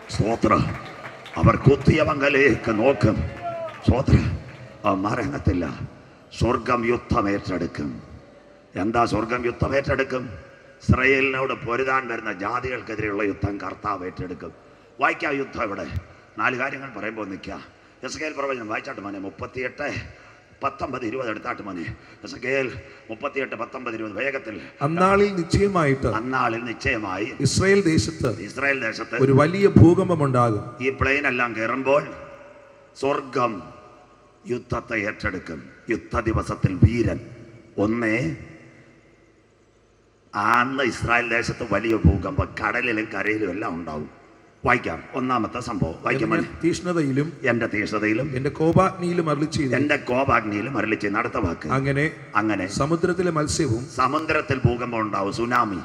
സ്തോത്ര അവർ കുത്തിയവങ്കലേക്ക് നോക്കും സ്തോത്ര അവന്മാർ എങ്ങത്തില്ല സ്വർഗം യുദ്ധം ഏറ്റെടുക്കും എന്താ സ്വർഗം യുദ്ധം ഏറ്റെടുക്കും ഇസ്രയേലിനോട് പൊരുതാൻ വരുന്ന ജാതികൾക്കെതിരെയുള്ള യുദ്ധം കർത്താവ് ഏറ്റെടുക്കും വായിക്കാം യുദ്ധം ഇവിടെ നാല് കാര്യങ്ങൾ പറയുമ്പോൾ നിൽക്കുക എസ് കെ എൽ പ്രവചനം വായിച്ചാട്ട് മോനെ മുപ്പത്തിയെട്ട് പത്തൊമ്പത് ഇരുപത് എടുത്താട്ട് മോനെ എസ് കെ എൽ മുപ്പത്തിയെട്ട് പത്തൊമ്പത് ഇരുപത് വേഗത്തിൽ അന്നാളിൽ നിശ്ചയമായിട്ട് അന്നാളിൽ നിശ്ചയമായി ഇസ്രായേൽ ദേശത്ത് ഇസ്രായേൽ ദേശത്ത് ഒരു വലിയ ഭൂകമ്പമുണ്ടാകും ഈ പ്ലെയിൻ എല്ലാം കയറുമ്പോൾ സ്വർഗം യുദ്ധത്തെ ഏറ്റെടുക്കും യുദ്ധ ദിവസത്തിൽ വീരൻ ഒന്നേ അന്ന് ഇസ്രായേൽ ദേശത്ത് വലിയ ഭൂകമ്പം കടലിലും കരയിലും എല്ലാം ഉണ്ടാവും വായിക്കാം ഒന്നാമത്തെ സംഭവം വായിക്കാം എന്റെ തീഷ്ണതയിലും എന്റെ തീഷ്ണതയിലും എന്റെ കോപാഗ്നിയിലും അരളി ചെയ്തു എന്റെ കോപാഗ്നിയിലും അരളിച്ച് അടുത്ത വാക്ക് അങ്ങനെ അങ്ങനെ സമുദ്രത്തിലെ മത്സ്യവും സമുദ്രത്തിൽ ഭൂകമ്പം ഉണ്ടാവും സുനാമി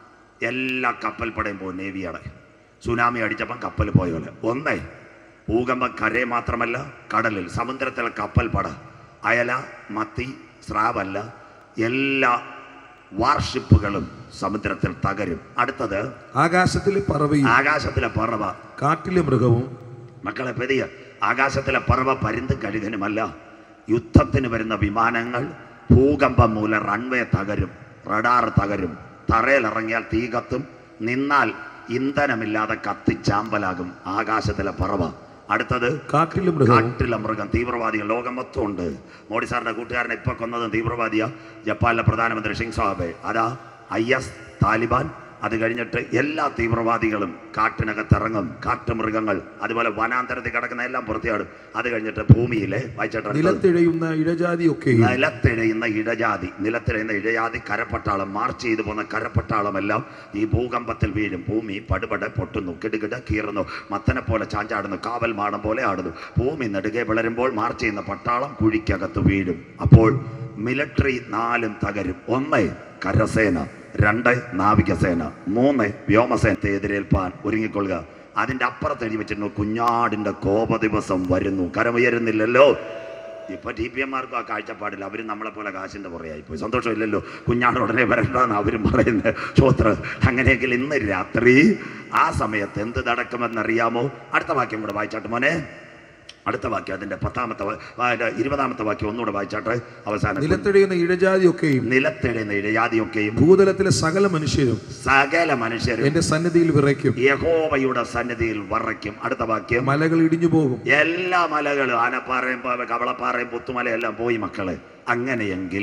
എല്ലാ കപ്പൽപ്പടയും പോകും നേവിയുടെ സുനാമി അടിച്ചപ്പം കപ്പൽ പോയ പോലെ ഒന്നേ ഭൂകമ്പം കരയെ മാത്രമല്ല കടലിൽ സമുദ്രത്തിലെ കപ്പൽപ്പട അയല മത്തി സ്രാവല്ല എല്ലാ വാർഷിപ്പുകളും സമുദ്രത്തിൽ തകരും അടുത്തത് ആകാശത്തിലെ പറവയും ആകാശത്തിലെ പറവ കാട്ടിലെ മൃഗവും മക്കളെ പെരിയ ആകാശത്തിലെ പറവ പരുന്തും കഴുകനുമല്ല യുദ്ധത്തിന് വരുന്ന വിമാനങ്ങൾ ഭൂകമ്പം മൂലം റൺവേ തകരും റഡാർ തകരും തറയിലിറങ്ങിയാൽ തീ കത്തും നിന്നാൽ ഇന്ധനമില്ലാതെ കത്തിച്ചാമ്പലാകും ആകാശത്തിലെ പറവ അടുത്തത് കാട്ടിലെ മൃഗവും കാട്ടിലെ മൃഗം തീവ്രവാദികൾ ലോകം മൊത്തം ഉണ്ട് മോഡി സാറിന്റെ കൂട്ടുകാരനെ ഇപ്പൊ കൊന്നതും തീവ്രവാദിയാ ജപ്പാനിലെ പ്രധാനമന്ത്രി ഷിങ് സാബെ അതാ ഐ എസ് താലിബാൻ അത് കഴിഞ്ഞിട്ട് എല്ലാ തീവ്രവാദികളും കാട്ടിനകത്ത് ഇറങ്ങും കാട്ടുമൃഗങ്ങൾ അതുപോലെ വനാന്തരത്തിൽ കിടക്കുന്ന എല്ലാം പുറത്തിയാടും അത് കഴിഞ്ഞിട്ട് ഭൂമിയിലെ വായിച്ചിട്ട് നിലത്തിഴയുന്ന ഇഴജാതിയൊക്കെയും നിലത്തിഴയുന്ന ഇഴജാതി നിലത്തിഴയുന്ന ഇഴജാതി കരപ്പട്ടാളം മാർച്ച് ചെയ്തു പോകുന്ന കരപ്പട്ടാളമെല്ലാം ഈ ഭൂകമ്പത്തിൽ വീഴും ഭൂമി പടുപടെ പൊട്ടുന്നു കിടുകിട കീറുന്നു മത്തനെ പോലെ ചാഞ്ചാടുന്നു കാവൽ മാടം പോലെ ആടുന്നു ഭൂമി നെടുകെ വിളരുമ്പോൾ മാർച്ച് ചെയ്യുന്ന പട്ടാളം കുഴിക്കകത്ത് വീഴും അപ്പോൾ മിലിറ്ററി നാലും തകരും ഒന്ന് കരസേന രണ്ട് നാവികസേന മൂന്ന് വ്യോമസേനത്തെ എതിരേൽപ്പാൻ ഒരുങ്ങിക്കൊള്ളുക അതിന്റെ അപ്പുറത്ത് എഴുതി വെച്ചിരുന്നു കുഞ്ഞാടിന്റെ കോപ ദിവസം വരുന്നു കരമുയരുന്നില്ലല്ലോ ഇപ്പൊ ടി പി എമാർക്കും ആ കാഴ്ചപ്പാടില്ല അവരും നമ്മളെ പോലെ കാശിന്റെ പുറയായി പോയി സന്തോഷമില്ലല്ലോ കുഞ്ഞാട് ഉടനെ വരണ്ടെന്ന് അവരും പറയുന്നത് ശ്രോത്ര അങ്ങനെയെങ്കിൽ ഇന്ന് രാത്രി ആ സമയത്ത് എന്ത് നടക്കുമെന്നറിയാമോ അടുത്ത വാക്യം കൂടെ വായിച്ചാട്ട് മോനെ അടുത്ത വാക്യം അതിന്റെ പത്താമത്തെ വാ- ആ, അതിന്റെ ഇരുപതാമത്തെ വാക്യം ഒന്നുകൂടെ വായിച്ചാട്ട് അവസാനം നിലത്തിഴയുന്ന ഇഴജാതിയൊക്കെയും നിലത്തിടുന്ന ഇഴജാതിയൊക്കെയും ഭൂതലത്തിലെ സകല മനുഷ്യരും സകല മനുഷ്യരും എന്റെ സന്നിധിയിൽ വിറയ്ക്കും യഹോവയുടെ സന്നിധിയിൽ വറയ്ക്കും അടുത്ത വാക്യം മലകൾ ഇടിഞ്ഞു പോകും എല്ലാ മലകളും ആനപ്പാറയും പ- കവളപ്പാറയും പുത്തുമലയും എല്ലാം പോയി മക്കള് അങ്ങനെയെങ്കിൽ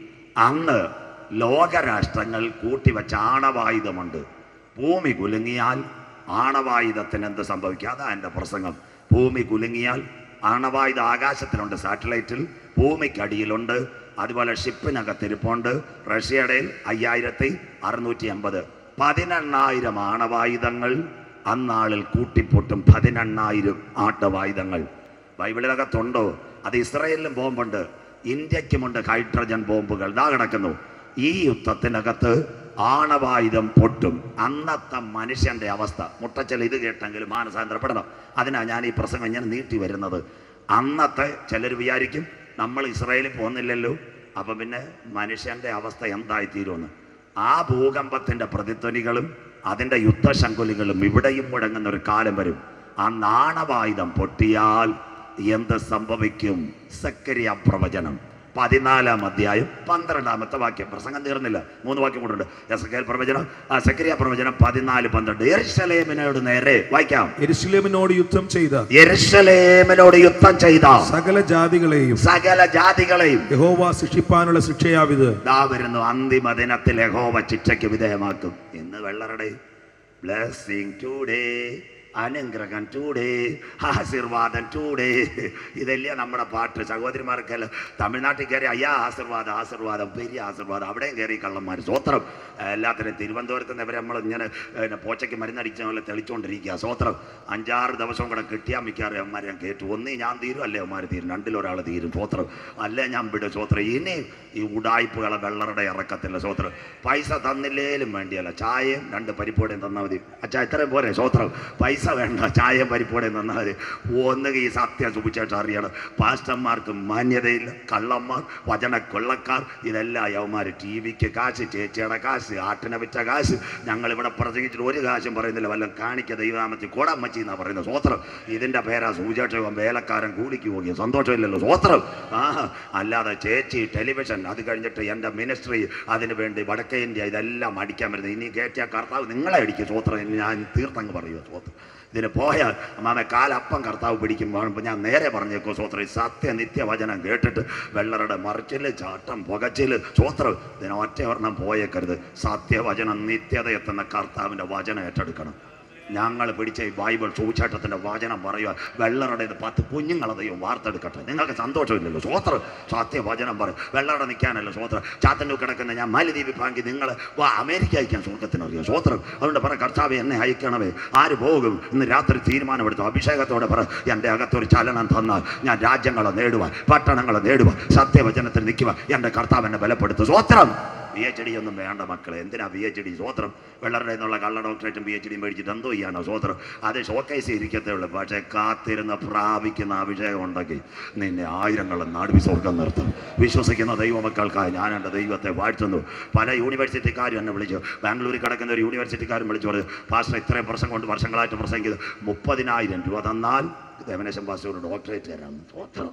അന്ന് ലോകരാഷ്ട്രങ്ങൾ കൂട്ടിവെച്ച ആണവായുധമുണ്ട് ഭൂമി കുലുങ്ങിയാൽ ആണവായുധത്തിന് എന്ത് സംഭവിക്കും അതാ എൻ്റെ പ്രസംഗം ഭൂമി കുലുങ്ങിയാൽ ആണവായുധ ആകാശത്തിലുണ്ട് സാറ്റലൈറ്റിൽ ഭൂമിക്കടിയിലുണ്ട് അതുപോലെ ഷിപ്പിനകത്തിരിപ്പുണ്ട് റഷ്യയുടെ അയ്യായിരത്തി അറുന്നൂറ്റി അമ്പത് പതിനെണ്ണായിരം ആണവായുധങ്ങൾ അന്നാളിൽ കൂട്ടിപ്പൊട്ടും പതിനെണ്ണായിരം ആട്ടവായുധങ്ങൾ ബൈബിളിനകത്തുണ്ടോ അത് ഇസ്രയേലിലും ബോംബുണ്ട് ഇന്ത്യക്കുമുണ്ട് ഹൈഡ്രജൻ ബോംബുകൾ ഇതാ കിടക്കുന്നു ഈ യുദ്ധത്തിനകത്ത് ആണവായുധം പൊട്ടും അന്നത്തെ മനുഷ്യന്റെ അവസ്ഥ മുട്ടച്ചൽ ഇത് കേട്ടെങ്കിലും മാനസാന്തരപ്പെടണം അതിനാ ഞാൻ ഈ പ്രസംഗം ഞാൻ നീട്ടി വരുന്നത് അന്നത്തെ ചിലർ വിചാരിക്കും നമ്മൾ ഇസ്രായേലിൽ പോകുന്നില്ലല്ലോ അപ്പം പിന്നെ മനുഷ്യന്റെ അവസ്ഥ എന്തായി തീരുമെന്ന് ആ ഭൂകമ്പത്തിന്റെ പ്രതിധ്വനികളും അതിന്റെ യുദ്ധശങ്കുലികളും ഇവിടെയും മുഴങ്ങുന്ന ഒരു കാലം വരും ആ നാണവായുധം പൊട്ടിയാൽ എന്ത് സംഭവിക്കും സക്കരിയ പ്രവചനം പതിനാലാം അധ്യായം പന്ത്രണ്ടാമത്തെ വാക്യം പ്രസംഗം തീർന്നില്ല മൂന്ന് വാക്യം കൊണ്ടുണ്ട് എസക്കേൽ പ്രവചനം ആ സക്കരിയ പ്രവചനം പതിനാല് പന്ത്രണ്ട് എരുശലേമിനോട് നേരെ വായിക്കാം എരുശലേമിനോട് യുദ്ധം ചെയ്ത എരുശലേമിനോട് യുദ്ധം ചെയ്ത സകല ജാതികളെയും സകല ജാതികളെയും യഹോവ ശിക്ഷിപ്പാനുള്ള ശിക്ഷയാവിത് ദാ വരുന്നു അന്തിമ ദിനത്തിൽ യഹോവ ശിക്ഷയ്ക്ക് വിധേയമാക്കും ഇന്ന് വെള്ളറടെ ബ്ലെസ്സിങ് ടുഡേ അനുഗ്രഹം ടൂഡേ ആശീർവാദം ടൂഡേ ഇതല്ലേ നമ്മുടെ പാട്ട് സഹോദരിമാർക്കെല്ലാം തമിഴ്നാട്ടിൽ കയറി അയ്യാ ആശീർവാദം ആശീർവാദം പെരിയ ആശീർവാദം അവിടെയും കയറി കള്ളന്മാർ സ്വത്രം എല്ലാത്തിനും തിരുവനന്തപുരത്ത് നിന്ന് ഇവരെ നമ്മൾ ഇങ്ങനെ പിന്നെ പോച്ചയ്ക്ക് മരുന്നടിച്ച പോലെ തെളിച്ചുകൊണ്ടിരിക്കുക സ്വത്രം അഞ്ചാറ് ദിവസം കൂടെ കിട്ടിയാൽ മിക്കാറ് അമ്മമാരെ ഞാൻ കേട്ടു ഒന്നീ ഞാൻ തീരും അല്ലേ അമ്മമാർ തീരും രണ്ടിലൊരാൾ തീരും സ്വത്രം അല്ലേ ഞാൻ വിടും സ്വത്രം ഇനി ഈ ഉടായ്പകളെ വെള്ളറുടെ ഇറക്കത്തില്ല സ്വത്രം പൈസ തന്നില്ലേലും വേണ്ടിയല്ല ചായയും രണ്ട് പരിപ്പോടെയും തന്നാൽ മതി അച്ഛാ ഇത്രയും പോരെ സ്വത്രം പൈസ പൈസ വേണ്ട ചായയും പരിപ്പോടെ നിന്നാൽ ഒന്നുകിൽ ഈ സത്യം സൂക്ഷിച്ചിട്ട് അറിയണം പാസ്റ്റർമാർക്ക് മാന്യതയില്ല കള്ളന്മാർ വചന കൊള്ളക്കാർ ഇതെല്ലാം യവന്മാർ ടി വിക്ക് കാശ് ചേച്ചിയുടെ കാശ് ആട്ടിനെ വിറ്റ കാശ് ഞങ്ങൾ ഇവിടെ പ്രസംഗിച്ചിട്ട് ഒരു കാശും പറയുന്നില്ല വല്ലതും കാണിക്ക ദൈവനാമത്തിൽ കോടമ്മച്ചി എന്നാ പറയുന്നത് സ്വോത്രം ഇതിന്റെ പേരാ സൂചേക്ഷകം വേലക്കാരൻ കൂലിക്ക് പോകിയ സന്തോഷമില്ലല്ലോ സ്വോത്രം ആ അല്ലാതെ ചേച്ചി ടെലിവിഷൻ അത് കഴിഞ്ഞിട്ട് എൻ്റെ മിനിസ്ട്രി അതിന് വേണ്ടി വടക്കേ ഇന്ത്യ ഇതെല്ലാം അടിക്കാൻ വരുന്നത് ഇനി കയറ്റിയ കർത്താവ് നിങ്ങളെ അടിക്കും സ്വോത്രം ഞാൻ തീർത്തങ്ങ് പറയുക സ്വോത്രം ഇതിന് പോയാൽ അമ്മാമെ കാലപ്പം കർത്താവ് പിടിക്കും കാണുമ്പോൾ ഞാൻ നേരെ പറഞ്ഞേക്കോ സ്വോത്രം സത്യ നിത്യവചനം കേട്ടിട്ട് വെള്ളറുടെ മറിച്ചില് ചാട്ടം പുകച്ചില് സ്വോത്രം ഇതിന് ഒറ്റ ഒരെണ്ണം പോയേക്കരുത് സത്യവചനം നിത്യത എത്തുന്ന കർത്താവിൻ്റെ വചനം ഏറ്റെടുക്കണം ഞങ്ങൾ പിടിച്ച ഈ ബൈബിൾ സൂചാട്ടത്തിൻ്റെ വചനം പറയുക വെള്ളറുടെ ഇത് പത്ത് കുഞ്ഞുങ്ങളെ ദൈവം വാർത്തെടുക്കട്ടെ നിങ്ങൾക്ക് സന്തോഷമില്ലല്ലോ സ്വോത്രം സത്യ വചനം പറയും വെള്ളറുടെ നിൽക്കാനല്ലോ സ്വോത്രം ചാത്തൻ്റെ കിടക്കുന്ന ഞാൻ മാലിദ്വീപ് ബാങ്കിൽ നിങ്ങൾ വാ അമേരിക്ക അയക്കാൻ സ്വർഗത്തിന് അറിയാം സ്വോത്രം അതുകൊണ്ട് പറ കർത്താവ് എന്നെ അയക്കണമേ ആര് പോകും ഇന്ന് രാത്രി തീരുമാനമെടുത്തു അഭിഷേകത്തോടെ പറ എൻ്റെ അകത്തൊരു ചലനം തന്നാൽ ഞാൻ രാജ്യങ്ങളെ നേടുവാൻ പട്ടണങ്ങളെ നേടുവാൻ സത്യവചനത്തിൽ നിൽക്കുവാൻ എൻ്റെ കർത്താവ് എന്നെ ബലപ്പെടുത്തും സ്വോത്രം പി എച്ച് ഡി ഒന്നും വേണ്ട മക്കളെ എന്തിനാ പി എച്ച് ഡി സ്വോത്രം വെള്ളറുടെ എന്നുള്ള കള്ള ഡോക്ടറേറ്റും പി എച്ച് ഡിയും മേടിച്ചിട്ട് എന്തോ ചെയ്യാനോ സ്വോത്രം അത് ഷോക്കേസ് ഇരിക്കത്തേ ഉള്ളൂ പക്ഷേ കാത്തിരുന്ന് പ്രാപിക്കുന്ന അഭിഷേകം ഉണ്ടെങ്കിൽ നിന്നെ ആയിരങ്ങളും നാടുവി സ്വർഗം നിർത്തും വിശ്വസിക്കുന്ന ദൈവമക്കൾക്കായി ഞാൻ എൻ്റെ ദൈവത്തെ വാഴ്ത്തുന്നു പല യൂണിവേഴ്സിറ്റിക്കാരും എന്നെ വിളിച്ചു ബാംഗ്ലൂരിൽ കിടക്കുന്ന ഒരു യൂണിവേഴ്സിറ്റിക്കാരും വിളിച്ചു പറഞ്ഞു പാസ്റ്റർ ഇത്രയും വർഷം കൊണ്ട് വർഷങ്ങളായിട്ട് പ്രസംഗിച്ചത് മുപ്പതിനായിരം രൂപ തന്നാൽ ദേവനേശൻ പാസ്റ്റർ ഒരു ഡോക്ടറേറ്റ് തരാം സ്വോത്രം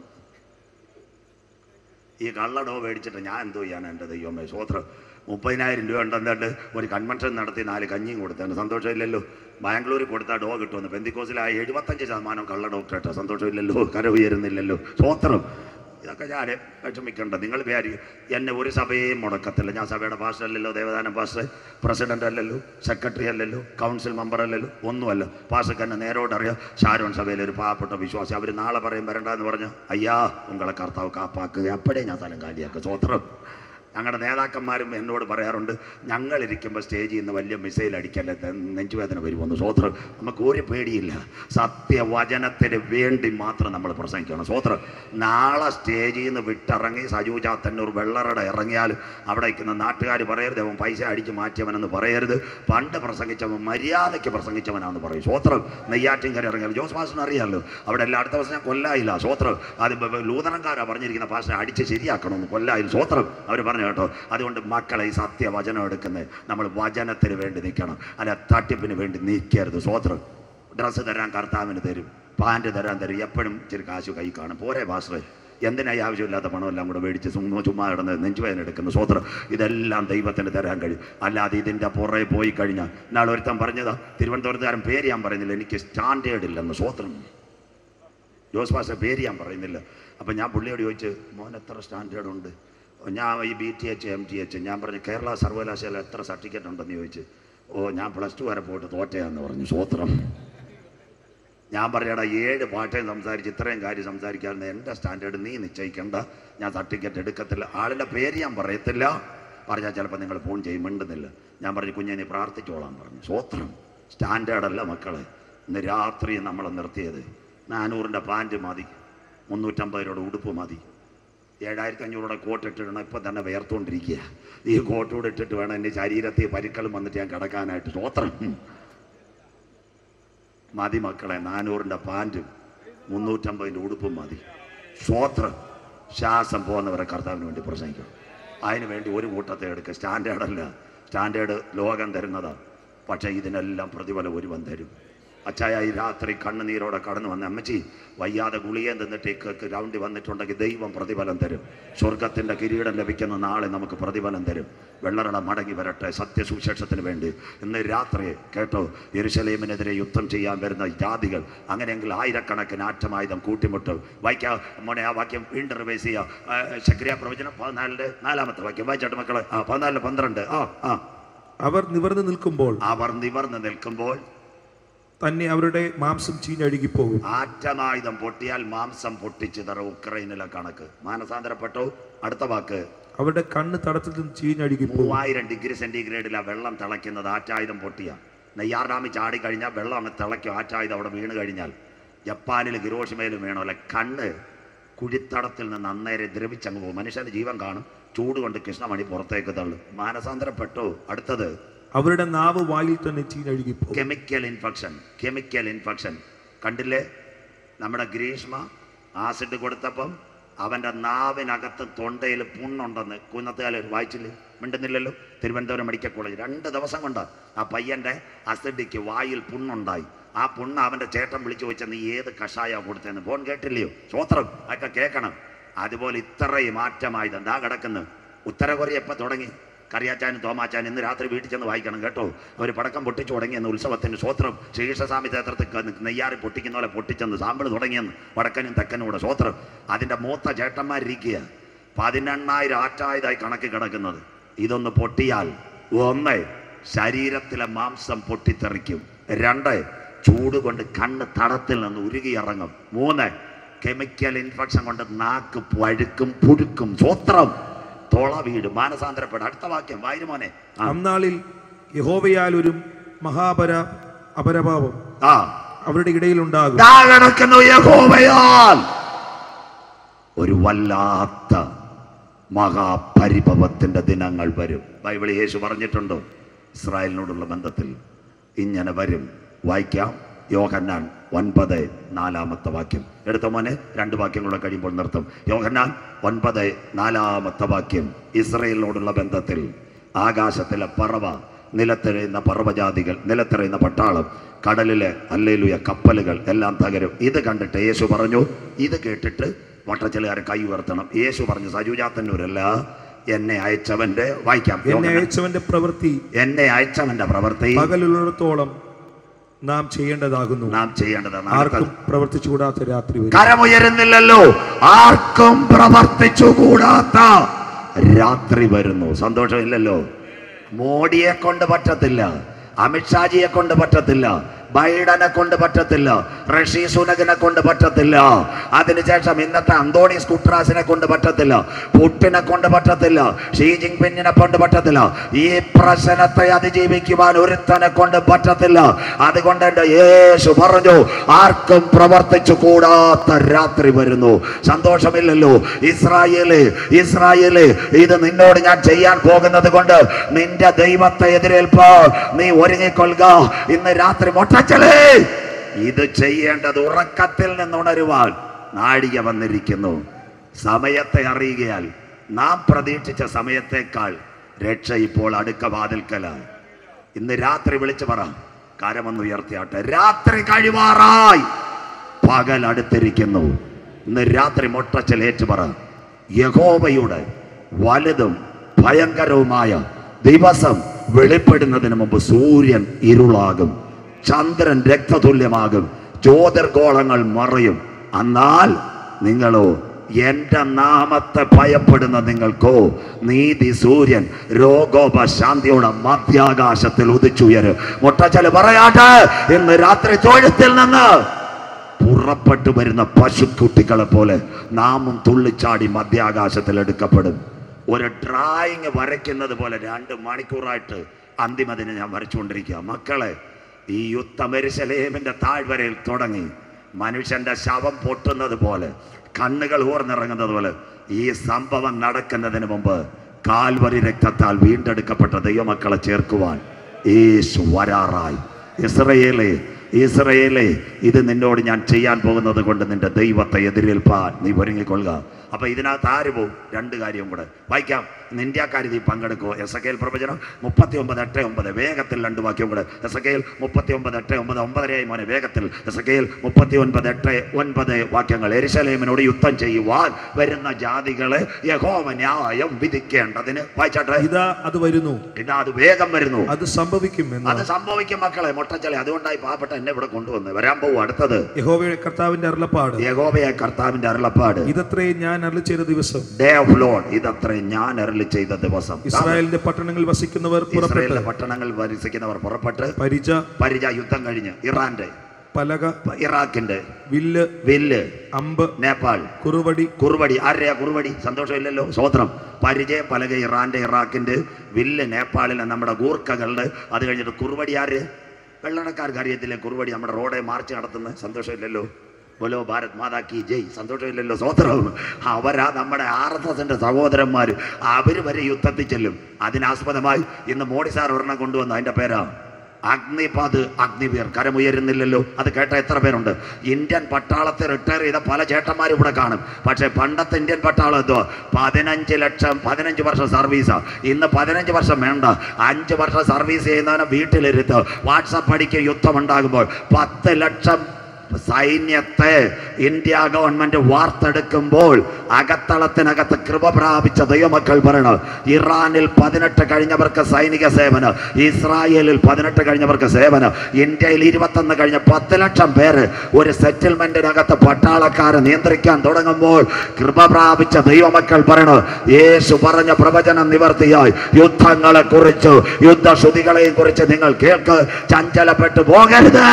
ഈ കള്ളടോ മേടിച്ചിട്ട് ഞാൻ എന്തോ ചെയ്യാൻ എൻ്റെ ദൈവമേ സ്വോത്രം മുപ്പതിനായിരം രൂപ ഉണ്ടെന്നിട്ട് ഒരു കൺവെൻഷൻ നടത്തി നാല് കഞ്ഞിയും കൊടുത്താണ് സന്തോഷമില്ലല്ലോ ബാംഗ്ലൂരിൽ കൊടുത്താൽ ഡോ കിട്ടുമെന്ന് പെന്തിക്കോസിലായ എഴുപത്തഞ്ച് ശതമാനം കള്ള ഡോക്ടറേറ്റാ സന്തോഷമില്ലല്ലോ കര ഉയരുന്നില്ലല്ലോ സ്വോത്രം ഇതൊക്കെ ഞാൻ വിഷമിക്കണ്ട നിങ്ങൾ വിചാരിക്കും എന്നെ ഒരു സഭയെയും മുടക്കത്തില്ല ഞാൻ സഭയുടെ പാസ്റ്റർ അല്ലല്ലോ ദേവദാനം പാസ്റ്റർ പ്രസിഡന്റ് അല്ലല്ലോ സെക്രട്ടറി അല്ലല്ലോ കൗൺസിൽ മെമ്പർ അല്ലല്ലോ ഒന്നുമല്ല പാസ്റ്റർക്ക് എന്നെ നേരോട് അറിയാം ഷാരോൺ സഭയിലെ ഒരു പാവപ്പെട്ട വിശ്വാസി അവർ നാളെ പറയും വരണ്ടെന്ന് പറഞ്ഞു അയ്യാ ഉങ്ങളെ കർത്താവ് കാപ്പാക്കുക അപ്പോഴേ ഞാൻ സ്ഥലം കാലിയാക്കുക സ്വോത്രം ഞങ്ങളുടെ നേതാക്കന്മാരും എന്നോട് പറയാറുണ്ട് ഞങ്ങളിരിക്കുമ്പോൾ സ്റ്റേജിൽ നിന്ന് വലിയ മിസൈൽ അടിക്കല്ലേ തെ- നെഞ്ചുവേദന വരുമെന്ന് സ്വോത്രം നമുക്ക് ഒരു പേടിയില്ല സത്യവചനത്തിന് വേണ്ടി മാത്രം നമ്മൾ പ്രസംഗിക്കണം സ്വോത്രം നാളെ സ്റ്റേജിൽ നിന്ന് വിട്ടിറങ്ങി സജു ചാത്തന്നൂർ വെള്ളറട ഇറങ്ങിയാൽ അവിടെ നിൽക്കുന്ന നാട്ടുകാർ പറയരുത് അവൻ പൈസ അടിച്ച് മാറ്റിയവനെന്ന് പറയരുത് പണ്ട് പ്രസംഗിച്ചവൻ മര്യാദയ്ക്ക് പ്രസംഗിച്ചവനാണെന്ന് പറയും സ്വോത്രം നെയ്യാറ്റിൻകര ഇറങ്ങിയാൽ ജോസ് പാസിന് അറിയാമല്ലോ അവിടെ എല്ലാ അടുത്ത ദിവസം ഞാൻ കൊല്ലായില്ല സ്വോത്രം അത് ബ- ബ- ലൂതറൻകാരാ പറഞ്ഞിരിക്കുന്ന പാസിനെ അടിച്ച് ശരിയാക്കണമെന്ന് കൊല്ലായില്ല സ്വോത്രം അവർ പറഞ്ഞു കേട്ടോ അതുകൊണ്ട് മക്കളെ ഈ സത്യവചനം എടുക്കുന്നത് നമ്മൾ വചനത്തിന് വേണ്ടി നിൽക്കണം അല്ല തട്ടിപ്പിന് വേണ്ടി നിൽക്കരുത് സ്വോത്രം ഡ്രസ്സ് തരാൻ കർത്താവിന് തരും പാൻറ് തരാൻ തരും എപ്പോഴും ഇച്ചിരി കാശ് കൈ കാണും പോരെ പാസ്റ്ററെ എന്തിനാ ഈ ആവശ്യമില്ലാത്ത പണമെല്ലാം കൂടെ മേടിച്ച് ചുമ്മാ ചുമ്മാ കിടന്ന് നെഞ്ചുവേദന എടുക്കുന്ന സ്വോത്രം ഇതെല്ലാം ദൈവത്തിന് തരാൻ കഴിയും അല്ലാതെ ഇതിൻ്റെ പുറകെ പോയി കഴിഞ്ഞാൽ നാളെ ഒരുത്തൻ പറഞ്ഞതാ തിരുവനന്തപുരത്തുകാരൻ പേര് ഞാൻ പറയുന്നില്ല എനിക്ക് സ്റ്റാൻഡേർഡ് ഇല്ലെന്ന് സ്വോത്രം ജോസ് പാസ്റ്റർ പേര് ഞാൻ പറയുന്നില്ല അപ്പം ഞാൻ പുള്ളിയോട് ചോദിച്ച് മോൻ എത്ര സ്റ്റാൻഡേർഡ് ഉണ്ട് ഞാൻ ഈ B T H M T H ഞാൻ പറഞ്ഞു കേരള സർവകലാശാല എത്ര സർട്ടിഫിക്കറ്റ് ഉണ്ടെന്ന് ചോദിച്ച് ഓ ഞാൻ പ്ലസ് ടു വരെ പോയിട്ട് തോറ്റയാന്ന് പറഞ്ഞു സ്വോത്രം ഞാൻ പറയടാ ഏഴ് പാട്ടേയും സംസാരിച്ച് ഇത്രയും കാര്യം സംസാരിക്കാറുണ്ട് എൻ്റെ സ്റ്റാൻഡേർഡ് നീ നിശ്ചയിക്കണ്ട ഞാൻ സർട്ടിഫിക്കറ്റ് എടുക്കത്തില്ല ആളിൻ്റെ പേര് ഞാൻ പറയത്തില്ല പറഞ്ഞാൽ ചിലപ്പോൾ നിങ്ങൾ ഫോൺ ചെയ്യും മിണ്ടുന്നില്ല ഞാൻ പറഞ്ഞു കുഞ്ഞെ നീ പ്രാർത്ഥിച്ചോളാൻ പറഞ്ഞു സ്വോത്രം സ്റ്റാൻഡേർഡല്ല മക്കളെ ഇന്ന് രാത്രി നമ്മളെ നിർത്തിയത് നാനൂറിൻ്റെ പാൻറ് മതി മുന്നൂറ്റമ്പത് രൂപയുടെ ഉടുപ്പ് മതി ഏഴായിരത്തി അഞ്ഞൂറുടെ കോട്ട് ഇട്ടിടണം ഇപ്പം തന്നെ വേർത്തുകൊണ്ടിരിക്കുക ഈ കോട്ട് കൂടെ ഇട്ടിട്ട് വേണം എൻ്റെ ശരീരത്തിൽ പരിക്കലും വന്നിട്ട് ഞാൻ കിടക്കാനായിട്ട് സ്വോത്രം മതി മക്കളെ നാനൂറിൻ്റെ പാൻറ്റും മുന്നൂറ്റമ്പതിൻ്റെ ഉടുപ്പും മതി സ്വോത്രം ശ്വാസം പോകുന്നവരെ കർത്താവിന് വേണ്ടി പ്രസംഗിക്കണം അതിന് വേണ്ടി ഒരു കൂട്ടത്തെ എടുക്കുക സ്റ്റാൻഡേർഡല്ല സ്റ്റാൻഡേർഡ് ലോകം തരുന്നതാണ് പക്ഷേ ഇതിനെല്ലാം പ്രതിഫലം ഒരുവൻ തരും അച്ചായ ഈ രാത്രി കണ്ണുനീരോടെ കടന്നു വന്ന അമ്മച്ചി വയ്യാതെ ഗുളിയെ നിന്നിട്ട് ഈ ക- ഗ്രൗണ്ടിൽ വന്നിട്ടുണ്ടെങ്കിൽ ദൈവം പ്രതിഫലം തരും സ്വർഗത്തിൻ്റെ കിരീടം ലഭിക്കുന്ന നാളെ നമുക്ക് പ്രതിഫലം തരും വെള്ളറട മടങ്ങി വരട്ടെ സത്യസുവിശേഷത്തിന് വേണ്ടി ഇന്ന് രാത്രി കേട്ടോ യെരുശലേമിനെതിരെ യുദ്ധം ചെയ്യാൻ വരുന്ന ജാതികൾ അങ്ങനെയെങ്കിൽ ആയിരക്കണക്കിന് ആറ്റമായുധം കൂട്ടിമുട്ടും വായിക്കാം മോനെ ആ വാക്യം വീണ്ടും റിവൈസ് ചെയ്യാം ശക്രിയ പ്രവചനം പതിനാലിൻ്റെ നാലാമത്തെ വാക്യം വായിച്ചാട്ട് മക്കളെ ആ പതിനാലിന് പന്ത്രണ്ട് ആ ആ അവർ നിവർന്നു നിൽക്കുമ്പോൾ അവർ നിവർന്ന് നിൽക്കുമ്പോൾ തന്നെ അവരുടെ മാംസം ചീഞ്ഞഴുകിപ്പോകും ആറ്റമായുധം പൊട്ടിയാൽ മാംസം പൊട്ടിച്ച് തറ ഉക്രൈനിലെ കണക്ക് മാനസാന്തരപ്പെട്ടോ അടുത്ത വാക്ക് അവരുടെ കണ്ണ് തടത്തിൽ നിന്ന് ചീഞ്ഞഴുകിപ്പോകും മൂവായിരം ഡിഗ്രി സെന്റിഗ്രേഡിലാണ് വെള്ളം തിളയ്ക്കുന്നത് ആറ്റായുധം പൊട്ടിയ നെയ്യാർഡാമി ചാടി കഴിഞ്ഞാൽ വെള്ളം അങ്ങ് തിളയ്ക്കും ആറ്റായുധം അവിടെ വീണ് കഴിഞ്ഞാൽ ജപ്പാനിൽ ഹിരോഷിമയിലും വേണോ അല്ലെ കണ്ണ് കുഴിത്തടത്തിൽ നിന്ന് അന്നേരെ ദ്രവിച്ചങ്ങ് പോകും മനുഷ്യന്റെ ജീവൻ കാണും ചൂട് കൊണ്ട് കൃഷ്ണമണി പുറത്തേക്ക് തള്ളും മാനസാന്തരപ്പെട്ടോ അടുത്തത് അവരുടെ നാവ് വായിൽ തന്നെ ചീഞ്ഞഴുകിപ്പോകും കെമിക്കൽ ഇൻഫെക്ഷൻ കെമിക്കൽ ഇൻഫെക്ഷൻ കണ്ടില്ലേ നമ്മുടെ ഗ്രീഷ്മ ആസിഡ് കൊടുത്തപ്പം അവൻ്റെ നാവിനകത്ത് തൊണ്ടയിൽ പുണ്ണുണ്ടെന്ന് കുന്നത്തുകാല വായിച്ചില്ലേ മിണ്ടുന്നില്ലല്ലോ തിരുവനന്തപുരം മെഡിക്കൽ കോളേജ് രണ്ട് ദിവസം കൊണ്ട് ആ പയ്യൻ്റെ അസിഡിക്ക് വായിൽ പുണ്ണുണ്ടായി ആ പുണ്ണ് അവൻ്റെ ചേട്ടൻ വിളിച്ചു ചോദിച്ചാൽ നീ ഏത് കഷായ കൊടുത്തതെന്ന് ഫോൺ കേട്ടില്ലയോ സ്വോത്രം അതൊക്കെ കേൾക്കണം അതുപോലെ ഇത്രയും മാറ്റമായത് എന്താ കിടക്കുന്നു ഉത്തര കൊറിയ എപ്പോൾ തുടങ്ങി കറിയാച്ചാനും തോമാച്ചാനും ഇന്ന് രാത്രി വീട്ടിൽ ചെന്ന് വായിക്കണം കേട്ടോ അവർ പടക്കം പൊട്ടിച്ചു തുടങ്ങിയെന്ന് ഉത്സവത്തിന് സ്വോത്രം ശ്രീകൃഷ്ണസ്വാമി ക്ഷേത്രത്തിൽ ക- നെയ്യാറി പൊട്ടിക്കുന്ന പോലെ പൊട്ടിച്ചെന്ന് സാമ്പിൾ തുടങ്ങിയെന്ന് വടക്കനും തെക്കനും കൂടെ സ്വോത്രം അതിൻ്റെ മൂത്ത ചേട്ടന്മാരിരിക്കുക പതിനെണ്ണായിരം ആറ്റായതായി കണക്ക് കിടക്കുന്നത് ഇതൊന്ന് പൊട്ടിയാൽ ഒന്ന് ശരീരത്തിലെ മാംസം പൊട്ടിത്തെറിക്കും രണ്ട് ചൂട് കൊണ്ട് കണ്ണ് തടത്തിൽ നിന്ന് ഉരുകിയിറങ്ങും മൂന്ന് കെമിക്കൽ ഇൻഫെക്ഷൻ കൊണ്ട് നാക്ക് പഴുക്കും പുഴുക്കും സ്വത്രം തോള വീട് മാനസാന്തരപ്പെടും അടുത്ത വാക്യം വായിരുമോനെ ആ. അന്നാളിൽ യഹോവയാൽ ഒരു മഹാപര അപരഭാവം ആ അവരുടെ ഇടയിൽ ഉണ്ടാകും ദാ കിടക്കുന്നു യഹോവയാൽ ഒരു വല്ലാത്ത മഹാപരിഭവത്തിന്റെ ദിനങ്ങൾ വരും ബൈബിൾ യേശു പറഞ്ഞിട്ടുണ്ടോ ഇസ്രായേലിനോടുള്ള ബന്ധത്തിൽ ഇങ്ങനെ വരും വായിക്കാം യോഹന്നാൻ ഒൻപത് നാലാമത്തെ വാക്യം എടുത്ത മോനെ രണ്ട് വാക്യങ്ങളൂടെ കഴിയുമ്പോൾ നിർത്തും യോഹന്നാൻ ഒൻപത് നാലാമത്തെ വാക്യം ഇസ്രയേലിനോടുള്ള ബന്ധത്തിൽ ആകാശത്തിലെ പറവ നിലത്തെഴുന്ന പർവ്വജാതികൾ നിലത്തെറിയുന്ന പട്ടാളം കടലിലെ അല്ലേലുയ കപ്പലുകൾ എല്ലാം തകരും ഇത് കണ്ടിട്ട് യേശു പറഞ്ഞു ഇത് കേട്ടിട്ട് വട്ടച്ചിലുകാരൻ കൈ ഉയർത്തണം യേശു പറഞ്ഞു സജുജാത്തന്നൂരല്ല എന്നെ അയച്ചവന്റെ വായിക്കാം എന്നെ യോഹന്നാൻ. അയച്ചവന്റെ പ്രവൃത്തി എന്നെ അയച്ചവന്റെ പ്രവൃത്തി പകലുള്ളിടത്തോളം നാം ചെയ്യേണ്ടതാകുന്നു നാം ചെയ്യേണ്ടതാണ് ആർക്കും പ്രവർത്തിച്ചുകൂടാത്ത രാത്രി വരും കരമുയരുന്നില്ലല്ലോ ആർക്കും പ്രവർത്തിച്ചുകൂടാത്ത രാത്രി വരുന്നു സന്തോഷമില്ലല്ലോ മോഡിയെ കൊണ്ട് പറ്റത്തില്ല അമിത്ഷാജിയെ കൊണ്ട് പറ്റത്തില്ല ബൈഡനെ കൊണ്ട് പറ്റത്തില്ല റഷി സുനകിനെ കൊണ്ട് പറ്റത്തില്ല അതിനുശേഷം ഇന്നത്തെ അന്തോണീസ് കുട്രാസിനെ കൊണ്ട് പറ്റത്തില്ല പുട്ടിനെ കൊണ്ട് പറ്റത്തില്ല ഷീ ജിങ് പിന്നിനെ കൊണ്ട് പറ്റത്തില്ല ഈ പ്രശ്നത്തെ അതിജീവിക്കുവാൻ ഒരുത്തനെ കൊണ്ട് പറ്റത്തില്ല അതുകൊണ്ട് എൻ്റെ യേശു പറഞ്ഞു ആർക്കും പ്രവർത്തിച്ചു കൂടാത്ത രാത്രി വരുന്നു സന്തോഷമില്ലല്ലോ ഇസ്രായേല് ഇസ്രായേല് ഇത് നിന്നോട് ഞാൻ ചെയ്യാൻ പോകുന്നത് കൊണ്ട് നിന്റെ ദൈവത്തെ എതിരേൽപ്പ് നീ ഒരുങ്ങിക്കൊള്ളുക ഇന്ന് രാത്രി മൊട്ടച്ചലേ ഇത് ചെയ്യേണ്ടത് ഉറക്കത്തിൽ നിന്നുണരുവാൻ നാഴിക വന്നിരിക്കുന്നു സമയത്തെ അറിയുകയാൽ നാം പ്രതീക്ഷിച്ച സമയത്തേക്കാൾ രക്ഷ ഇപ്പോൾ അടുക്ക വാതിൽക്കലായി ഇന്ന് രാത്രി വിളിച്ചു പറ കരമൊന്ന് ഉയർത്തിയാട്ടെ രാത്രി കഴിവാറായി പകൽ അടുത്തിരിക്കുന്നു ഇന്ന് രാത്രി മൊട്ടച്ചൽ ഏറ്റു പറ യഹോവയുടെ വലുതും ഭയങ്കരവുമായ ദിവസം വെളിപ്പെടുന്നതിന് മുമ്പ് സൂര്യൻ ഇരുളാകും ചന്ദ്രൻ രക്തതുല്യമാകും ജ്യോതിർഗോളങ്ങൾ മറയും എന്നാൽ നിങ്ങളോ എന്റെ നാമത്തെ ഭയപ്പെടുന്ന നിങ്ങൾക്കോ നീതി സൂര്യൻ രോഗോപശാന്തിയുടെ മധ്യാകാശത്തിൽ ഉദിച്ചുയരും മുട്ടച്ചല് പറയാട്ടെ ഇന്ന് രാത്രി തൊഴുത്തിൽ നിന്ന് പുറപ്പെട്ടു വരുന്ന പശുക്കുട്ടികളെ പോലെ നാമും തുള്ളിച്ചാടി മധ്യാകാശത്തിൽ എടുക്കപ്പെടും ഒരു ഡ്രായിങ് വരയ്ക്കുന്നത് പോലെ രണ്ട് മണിക്കൂറായിട്ട് അന്തിമതിനെ ഞാൻ വരച്ചുകൊണ്ടിരിക്കുക മക്കളെ ഈ യുദ്ധമെരുശലേമിന്റെ താഴ്വരയിൽ തുടങ്ങി മനുഷ്യന്റെ ശവം പൊട്ടുന്നത് പോലെ കണ്ണുകൾ ഊർന്നിറങ്ങുന്നത് പോലെ ഈ സംഭവം നടക്കുന്നതിന് മുമ്പ് കാൽവരി രക്തത്താൽ വീണ്ടെടുക്കപ്പെട്ട ദൈവമക്കളെ ചേർക്കുവാൻ യേശു വരാറായി ഇസ്രയേലേ ഇസ്രയേലേ ഇത് നിന്നോട് ഞാൻ ചെയ്യാൻ പോകുന്നത് കൊണ്ട് നിന്റെ ദൈവത്തെ എതിരേൽപ്പാൻ നീ ഒരുങ്ങിക്കൊള്ളുക അപ്പൊ ഇതിനകത്ത് ആര് പോകും രണ്ട് കാര്യം കൂടെ വായിക്കാം ഇന്ന് ഇന്ത്യക്കാർ ഇതിൽ പങ്കെടുക്കുമോ എസ് എ പ്രവചനം മുപ്പത്തി ഒമ്പത് എട്ട് ഒമ്പത് വേഗത്തിൽ രണ്ട് വാക്യം കൂടെ എസ് എ മുപ്പത്തി ഒമ്പത് എട്ട് ഒമ്പത് ഒമ്പതരയായി മോനെ വേഗത്തിൽ എസ് എ മുപ്പത്തി ഒൻപത് എട്ട് ഒൻപത് വാക്യങ്ങൾ എരിശലേമിനോട് യുദ്ധം ചെയ്യുവാൻ വരുന്ന ജാതികളെ യഹോവ ന്യായം വിധിക്കേണ്ടതിന് വായിച്ചാട്ടെ ഇതാ അത് വരുന്നു ഇതാ അത് വേഗം വരുന്നു അത് സംഭവിക്കും എന്ന് അത് സംഭവിക്കും മക്കളെ മുട്ടച്ചലെ അതുകൊണ്ടായി പാവപ്പെട്ട എന്നെ ഇവിടെ കൊണ്ടുവന്ന് വരാൻ പോകും അടുത്തത് യഹോവയുടെ കർത്താവിന്റെ അരുളപ്പാട് യഹോവയെ കർത്താവിന്റെ അരുളപ്പാട് ഇതത്രേ ഞാൻ അരുളി ചെയ്ത ദിവസം ഡേ ഓഫ് ലോഡ് ഇതത്ര ഞാൻ അരുളി ചെയ്ത ദിവസം ഇസ്രായേലിന്റെ പട്ടണങ്ങളിൽ വസിക്കുന്നവർ പുറപ്പെട്ട് ഇസ്രായേലിലെ പട്ടണങ്ങൾ വരിസിക്കുന്നവർ പുറപ്പെട്ട് പരിച പരിച യുദ്ധം കഴിഞ്ഞ് ഇറാന്റെ പലക ഇറാഖിന്റെ വില്ല് വില്ല് അമ്പ് നേപ്പാൾ കുറുവടി കുറുവടി ആരുടെയാ കുറുവടി സന്തോഷമില്ലല്ലോ സ്വോത്രം പരിചയം പലക ഇറാന്റെ ഇറാഖിന്റെ വില്ല് നേപ്പാളിലെ നമ്മുടെ ഗൂർഖകളുടെ അത് കഴിഞ്ഞിട്ട് കുറുവടി ആര് വെള്ളടക്കാർക്ക് അറിയത്തില്ലേ കുറുവടി നമ്മുടെ റോഡെ മാർച്ച് നടത്തുന്ന സന്തോഷമില്ലല്ലോ ബോലോ ഭാരത് മാതാ കി ജയ് സന്തോഷമില്ലല്ലോ സ്വോത്രം അവരാ നമ്മുടെ ആർ എസ് എസിന്റെ സഹോദരന്മാർ അവര് വരെ യുദ്ധത്തിൽ ചെല്ലും അതിനാസ്പദമായി ഇന്ന് മോഡി സാർ ഒരെണ്ണം കൊണ്ടുവന്ന അതിന്റെ പേരാ അഗ്നിപാത് അഗ്നിവീർ കരമുയരുന്നില്ലല്ലോ അത് കേട്ട എത്ര പേരുണ്ട് ഇന്ത്യൻ പട്ടാളത്തെ റിട്ടയർ ചെയ്ത പല ചേട്ടന്മാരും ഇവിടെ കാണും പക്ഷെ പണ്ടത്തെ ഇന്ത്യൻ പട്ടാളം എന്തോ പതിനഞ്ച് ലക്ഷം പതിനഞ്ച് വർഷം സർവീസാ ഇന്ന് പതിനഞ്ച് വർഷം വേണ്ട അഞ്ച് വർഷം സർവീസ് ചെയ്യുന്നവനെ വീട്ടിലിരുത്ത് വാട്സപ്പ് അടിക്ക് യുദ്ധം ഉണ്ടാകുമ്പോൾ പത്ത് ലക്ഷം സൈന്യത്തെ ഇന്ത്യ ഗവൺമെന്റ് വാർത്തെടുക്കുമ്പോൾ അകത്തളത്തിനകത്ത് കൃപ പ്രാപിച്ച ദൈവമക്കൾ പറയണം ഇറാനിൽ പതിനെട്ട് കഴിഞ്ഞവർക്ക് സൈനിക സേവനം ഇസ്രായേലിൽ പതിനെട്ട് കഴിഞ്ഞവർക്ക് സേവനം ഇന്ത്യയിൽ ഇരുപത്തൊന്ന് കഴിഞ്ഞ പത്ത് ലക്ഷം പേര് ഒരു സെറ്റിൽമെന്റിനകത്ത് പട്ടാളക്കാരെ നിയന്ത്രിക്കാൻ തുടങ്ങുമ്പോൾ കൃപ പ്രാപിച്ച ദൈവമക്കൾ പറയണം യേശു പറഞ്ഞ പ്രവചനം നിവർത്തിയായി യുദ്ധങ്ങളെ കുറിച്ച് യുദ്ധശ്രുതികളെയും കുറിച്ച് നിങ്ങൾ കേൾക്ക് ചഞ്ചലപ്പെട്ടു പോകരുത്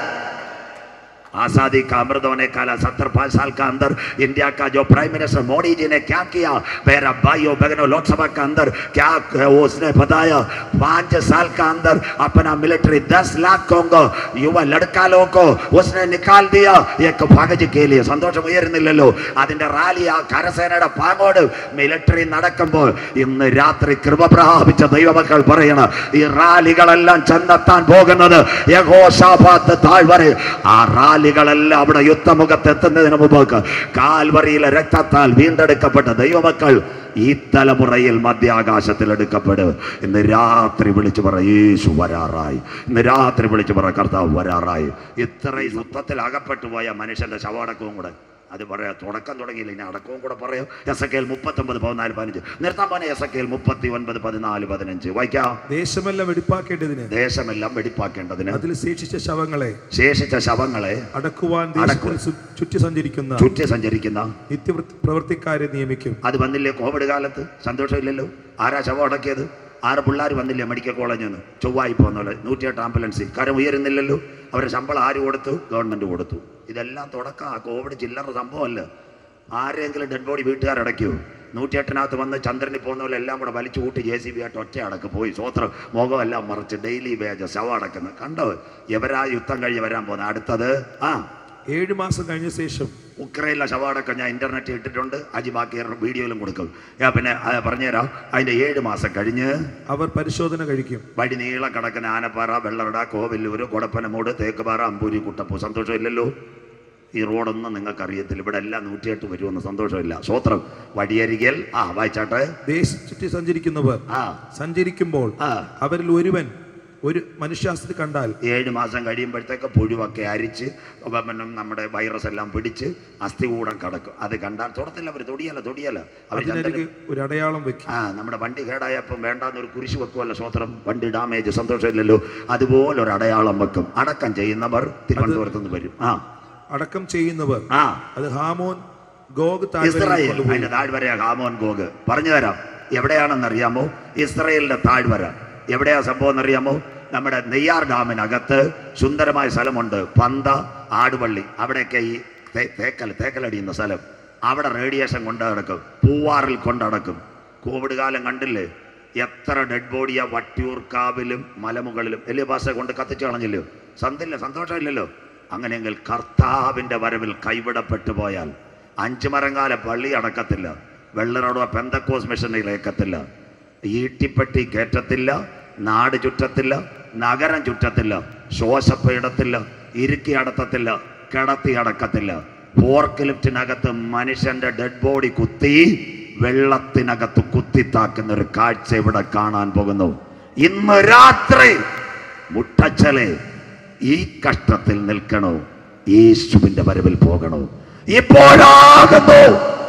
आजादी का अमृत होने काला सत्तर पाँच साल का अंदर इंडिया का जो प्राइम मिनिस्टर मोदी जी ने क्या किया मेरा भाइयों बहनों लोकसभा का अंदर क्या वो उसने बताया पांच साल का अंदर अपना मिलिट्री दस लाख को युवा लड़का लोगों को उसने निकाल दिया एक ഭഗജ് കേലിയ സന്തോഷം ഉയരുന്നില്ലല്ലോ അതിന്റെ റാലി ആ കരസേനയുടെ പാങ്ങോട് മിലിറ്ററി നടക്കുമ്പോൾ ഇന്ന് രാത്രി കൃപ പ്രാപിച്ച ദൈവമക്കൾ പറയണം ഈ റാലികളെല്ലാം ചെന്നെത്താൻ പോകുന്നത് യഹോഷാഫാത്ത് താഴ്വരെ ആ റാലികളെല്ലാം അവിടെ യുദ്ധമുഖത്ത് എത്തുന്നതിന് മുമ്പ് കാൽവറിയിലെ രക്തത്താൽ വീണ്ടെടുക്കപ്പെട്ട ദൈവമക്കൾ ഈ തലമുറയിൽ മധ്യാകാശത്തിൽ എടുക്കപ്പെടും ഇന്ന് രാത്രി വിളിച്ചു പറ യേശു വരാറായി ഇന്ന് രാത്രി വിളിച്ചു പറ കർത്താവ് വരാറായി ഇത്രയും യുദ്ധത്തിൽ അകപ്പെട്ടു പോയ മനുഷ്യന്റെ ശവടക്കവും കൂടെ അത് പറയാം തുടക്കം തുടങ്ങിയില്ല ഇനി അടക്കവും കൂടെ പറയാം എസ് എ കെൽ മുപ്പത്തൊമ്പത് പതിനാല് പതിനഞ്ച് നിർത്താൻ പോനെ എസ് എ കെൽ മുപ്പത്തി ഒൻപത് പതിനാല് പതിനഞ്ച് വായിക്കാം ദേശമെല്ലാം വെടിപ്പാക്കേണ്ടതിന് ദേശമെല്ലാം വെടിപ്പാക്കേണ്ടതിന് അതിൽ ശേഷിച്ച ശവങ്ങളെ ശേഷിച്ച ശവങ്ങളെ അടക്കുവാൻ അടക്കുവാൻ. ദേശത്തിൽ സു- ചുറ്റി സഞ്ചരിക്കുന്ന ചുറ്റി സഞ്ചരിക്കുന്ന നിത്യ പ്രവൃത്തിക്കാരെ നിയമിക്കും അത് വന്നില്ലേ കോവിഡ് കാലത്ത് സന്തോഷമില്ലല്ലോ ആരാ ശവം അടക്കിയത് ആറ് പിള്ളേർ വന്നില്ലേ മെഡിക്കൽ കോളേജിൽ നിന്ന് ചൊവ്വായി പോകുന്ന നൂറ്റിയെട്ട് ആംബുലൻസ് കരം ഉയരുന്നില്ലല്ലോ അവരുടെ ശമ്പളം ആര് കൊടുത്തു ഗവൺമെന്റ് കൊടുത്തു ഇതെല്ലാം തുടക്കം ആ കോവിഡ് ചില്ലറ സംഭവമല്ല ആരെങ്കിലും ഡെഡ് ബോഡി വീട്ടുകാരടയ്ക്കുമോ നൂറ്റിയെട്ടിനകത്ത് വന്ന് ചന്ദ്രനിൽ പോകുന്ന പോലെ എല്ലാം കൂടെ വലിച്ചു കൂട്ടി ജെ സി ബി ആയിട്ട് ഒറ്റ അടക്ക് പോയി സ്വോത്രം മുഖമെല്ലാം മറിച്ച് ഡെയിലി വേജ ശവം അടക്കുന്നത് കണ്ടോ എവരാ യുദ്ധം കഴിഞ്ഞ് വരാൻ പോകുന്നത് അടുത്തത് ആ ഏഴു മാസം കഴിഞ്ഞ ശേഷം ഉക്രൈനിലെ ശവടക്കം ഞാൻ ഇന്റർനെറ്റിൽ ഇട്ടിട്ടുണ്ട് അജി ബാക്കി വീഡിയോയിലും കൊടുക്കും ഞാൻ പിന്നെ അത് പറഞ്ഞുതരാം അതിന്റെ ഏഴ് മാസം കഴിഞ്ഞ് അവർ പരിശോധന കഴിക്കും വഴി നീള കിടക്കുന്ന ആനപ്പാറ വെള്ളറട കോവില്ലൂര് കൊടപ്പനമൂട് തേക്കുപാറ അമ്പൂരി കുട്ടപ്പൂ സന്തോഷമില്ലല്ലോ ഈ റോഡൊന്നും നിങ്ങൾക്ക് അറിയത്തില്ല ഇവിടെ എല്ലാം നൂറ്റിയെട്ട് വരുമെന്ന് സന്തോഷമില്ല സ്വോത്രം വഴിയരികിൽ ആ വായിച്ചാട്ടെ ദേശം ചുറ്റി സഞ്ചരിക്കുന്നവർ ആ സഞ്ചരിക്കുമ്പോൾ ആ അവരിൽ ഒരുവൻ ഒരു മനുഷ്യാസ്തി കണ്ടാൽ ഏഴ് മാസം കഴിയുമ്പോഴത്തേക്ക് പുഴുവൊക്കെ അരിച്ച് അപ്പം പിന്നെ നമ്മുടെ വൈറസ് എല്ലാം പിടിച്ച് അസ്ഥികൂടം കിടക്കും അത് കണ്ടാൽ തൊടത്തില്ല അവർ തൊടിയല്ല തൊടിയല്ല അവർ അതിനരികെ ഒരു അടയാളം വെക്കും ആ നമ്മുടെ വണ്ടി കേടായപ്പം വേണ്ടാന്നൊരു കുരിശ് വെക്കുമല്ലോ സ്വത്രം വണ്ടി ഡാമേജ് സന്തോഷമില്ലല്ലോ അതുപോലെ ഒരു അടയാളം വെക്കും അടക്കം ചെയ്യുന്നവർ തിരുവനന്തപുരത്ത് നിന്ന് വരും ആ അടക്കം ചെയ്യുന്നവർ ആ അത് ഹാമോൻ ഗോഗ് താഴ്വരയിൽ ഇസ്രായേൽ കൊണ്ടുപോയി അതിന്റെ താഴ്വര ഹാമോൻ ഗോഗ് പറഞ്ഞു തരാം എവിടെയാണെന്നറിയാമോ ഇസ്രായേലിന്റെ താഴ്വര എവിടെയാ സംഭവം എന്നറിയാമോ നമ്മുടെ നെയ്യാർ ഡാമിനകത്ത് സുന്ദരമായ സ്ഥലമുണ്ട് പന്ത ആടുപള്ളി അവിടെയൊക്കെ ഈ തേ- തേക്കൽ തേക്കലടിയുന്ന സ്ഥലം അവിടെ റേഡിയേഷൻ കൊണ്ട് നടക്കും പൂവാറിൽ കൊണ്ട് നടക്കും കോവിഡ് കാലം കണ്ടില്ലേ എത്ര ഡെഡ് ബോഡിയാ വട്ടിയൂർക്കാവിലും മലമുകളിലും വലിയ ഭാഷ കൊണ്ട് കത്തിച്ചു കളഞ്ഞില്ലയോ സന്തില്ല സന്തോഷമില്ലല്ലോ അങ്ങനെയെങ്കിൽ കർത്താവിന്റെ വരവിൽ കൈവിടപ്പെട്ടു പോയാൽ അഞ്ചു മരങ്കാല പള്ളി അടക്കത്തില്ല വെള്ളറോടോ പെന്തക്കോസ് മിഷനിലേക്കത്തില്ല ഈട്ടിപ്പെട്ടി കയറ്റത്തില്ല നാട് ചുറ്റത്തില്ല നഗരം ചുറ്റത്തില്ല ശോശപ്പ ഇടത്തില്ല ഇരുക്കി അടത്തത്തില്ല കിടത്തി അടക്കത്തില്ല ഫോർക്ക് ലിഫ്റ്റിനകത്ത് മനുഷ്യന്റെ ഡെഡ് ബോഡി കുത്തി വെള്ളത്തിനകത്ത് കുത്തിത്താക്കുന്ന ഒരു കാഴ്ച ഇവിടെ കാണാൻ പോകുന്നു ഇന്ന് രാത്രി മുട്ടച്ചലെ ഈ കഷ്ടത്തിൽ നിൽക്കണോ യേശുവിന്റെ വരവിൽ പോകണോ ഇപ്പോഴാകുന്നു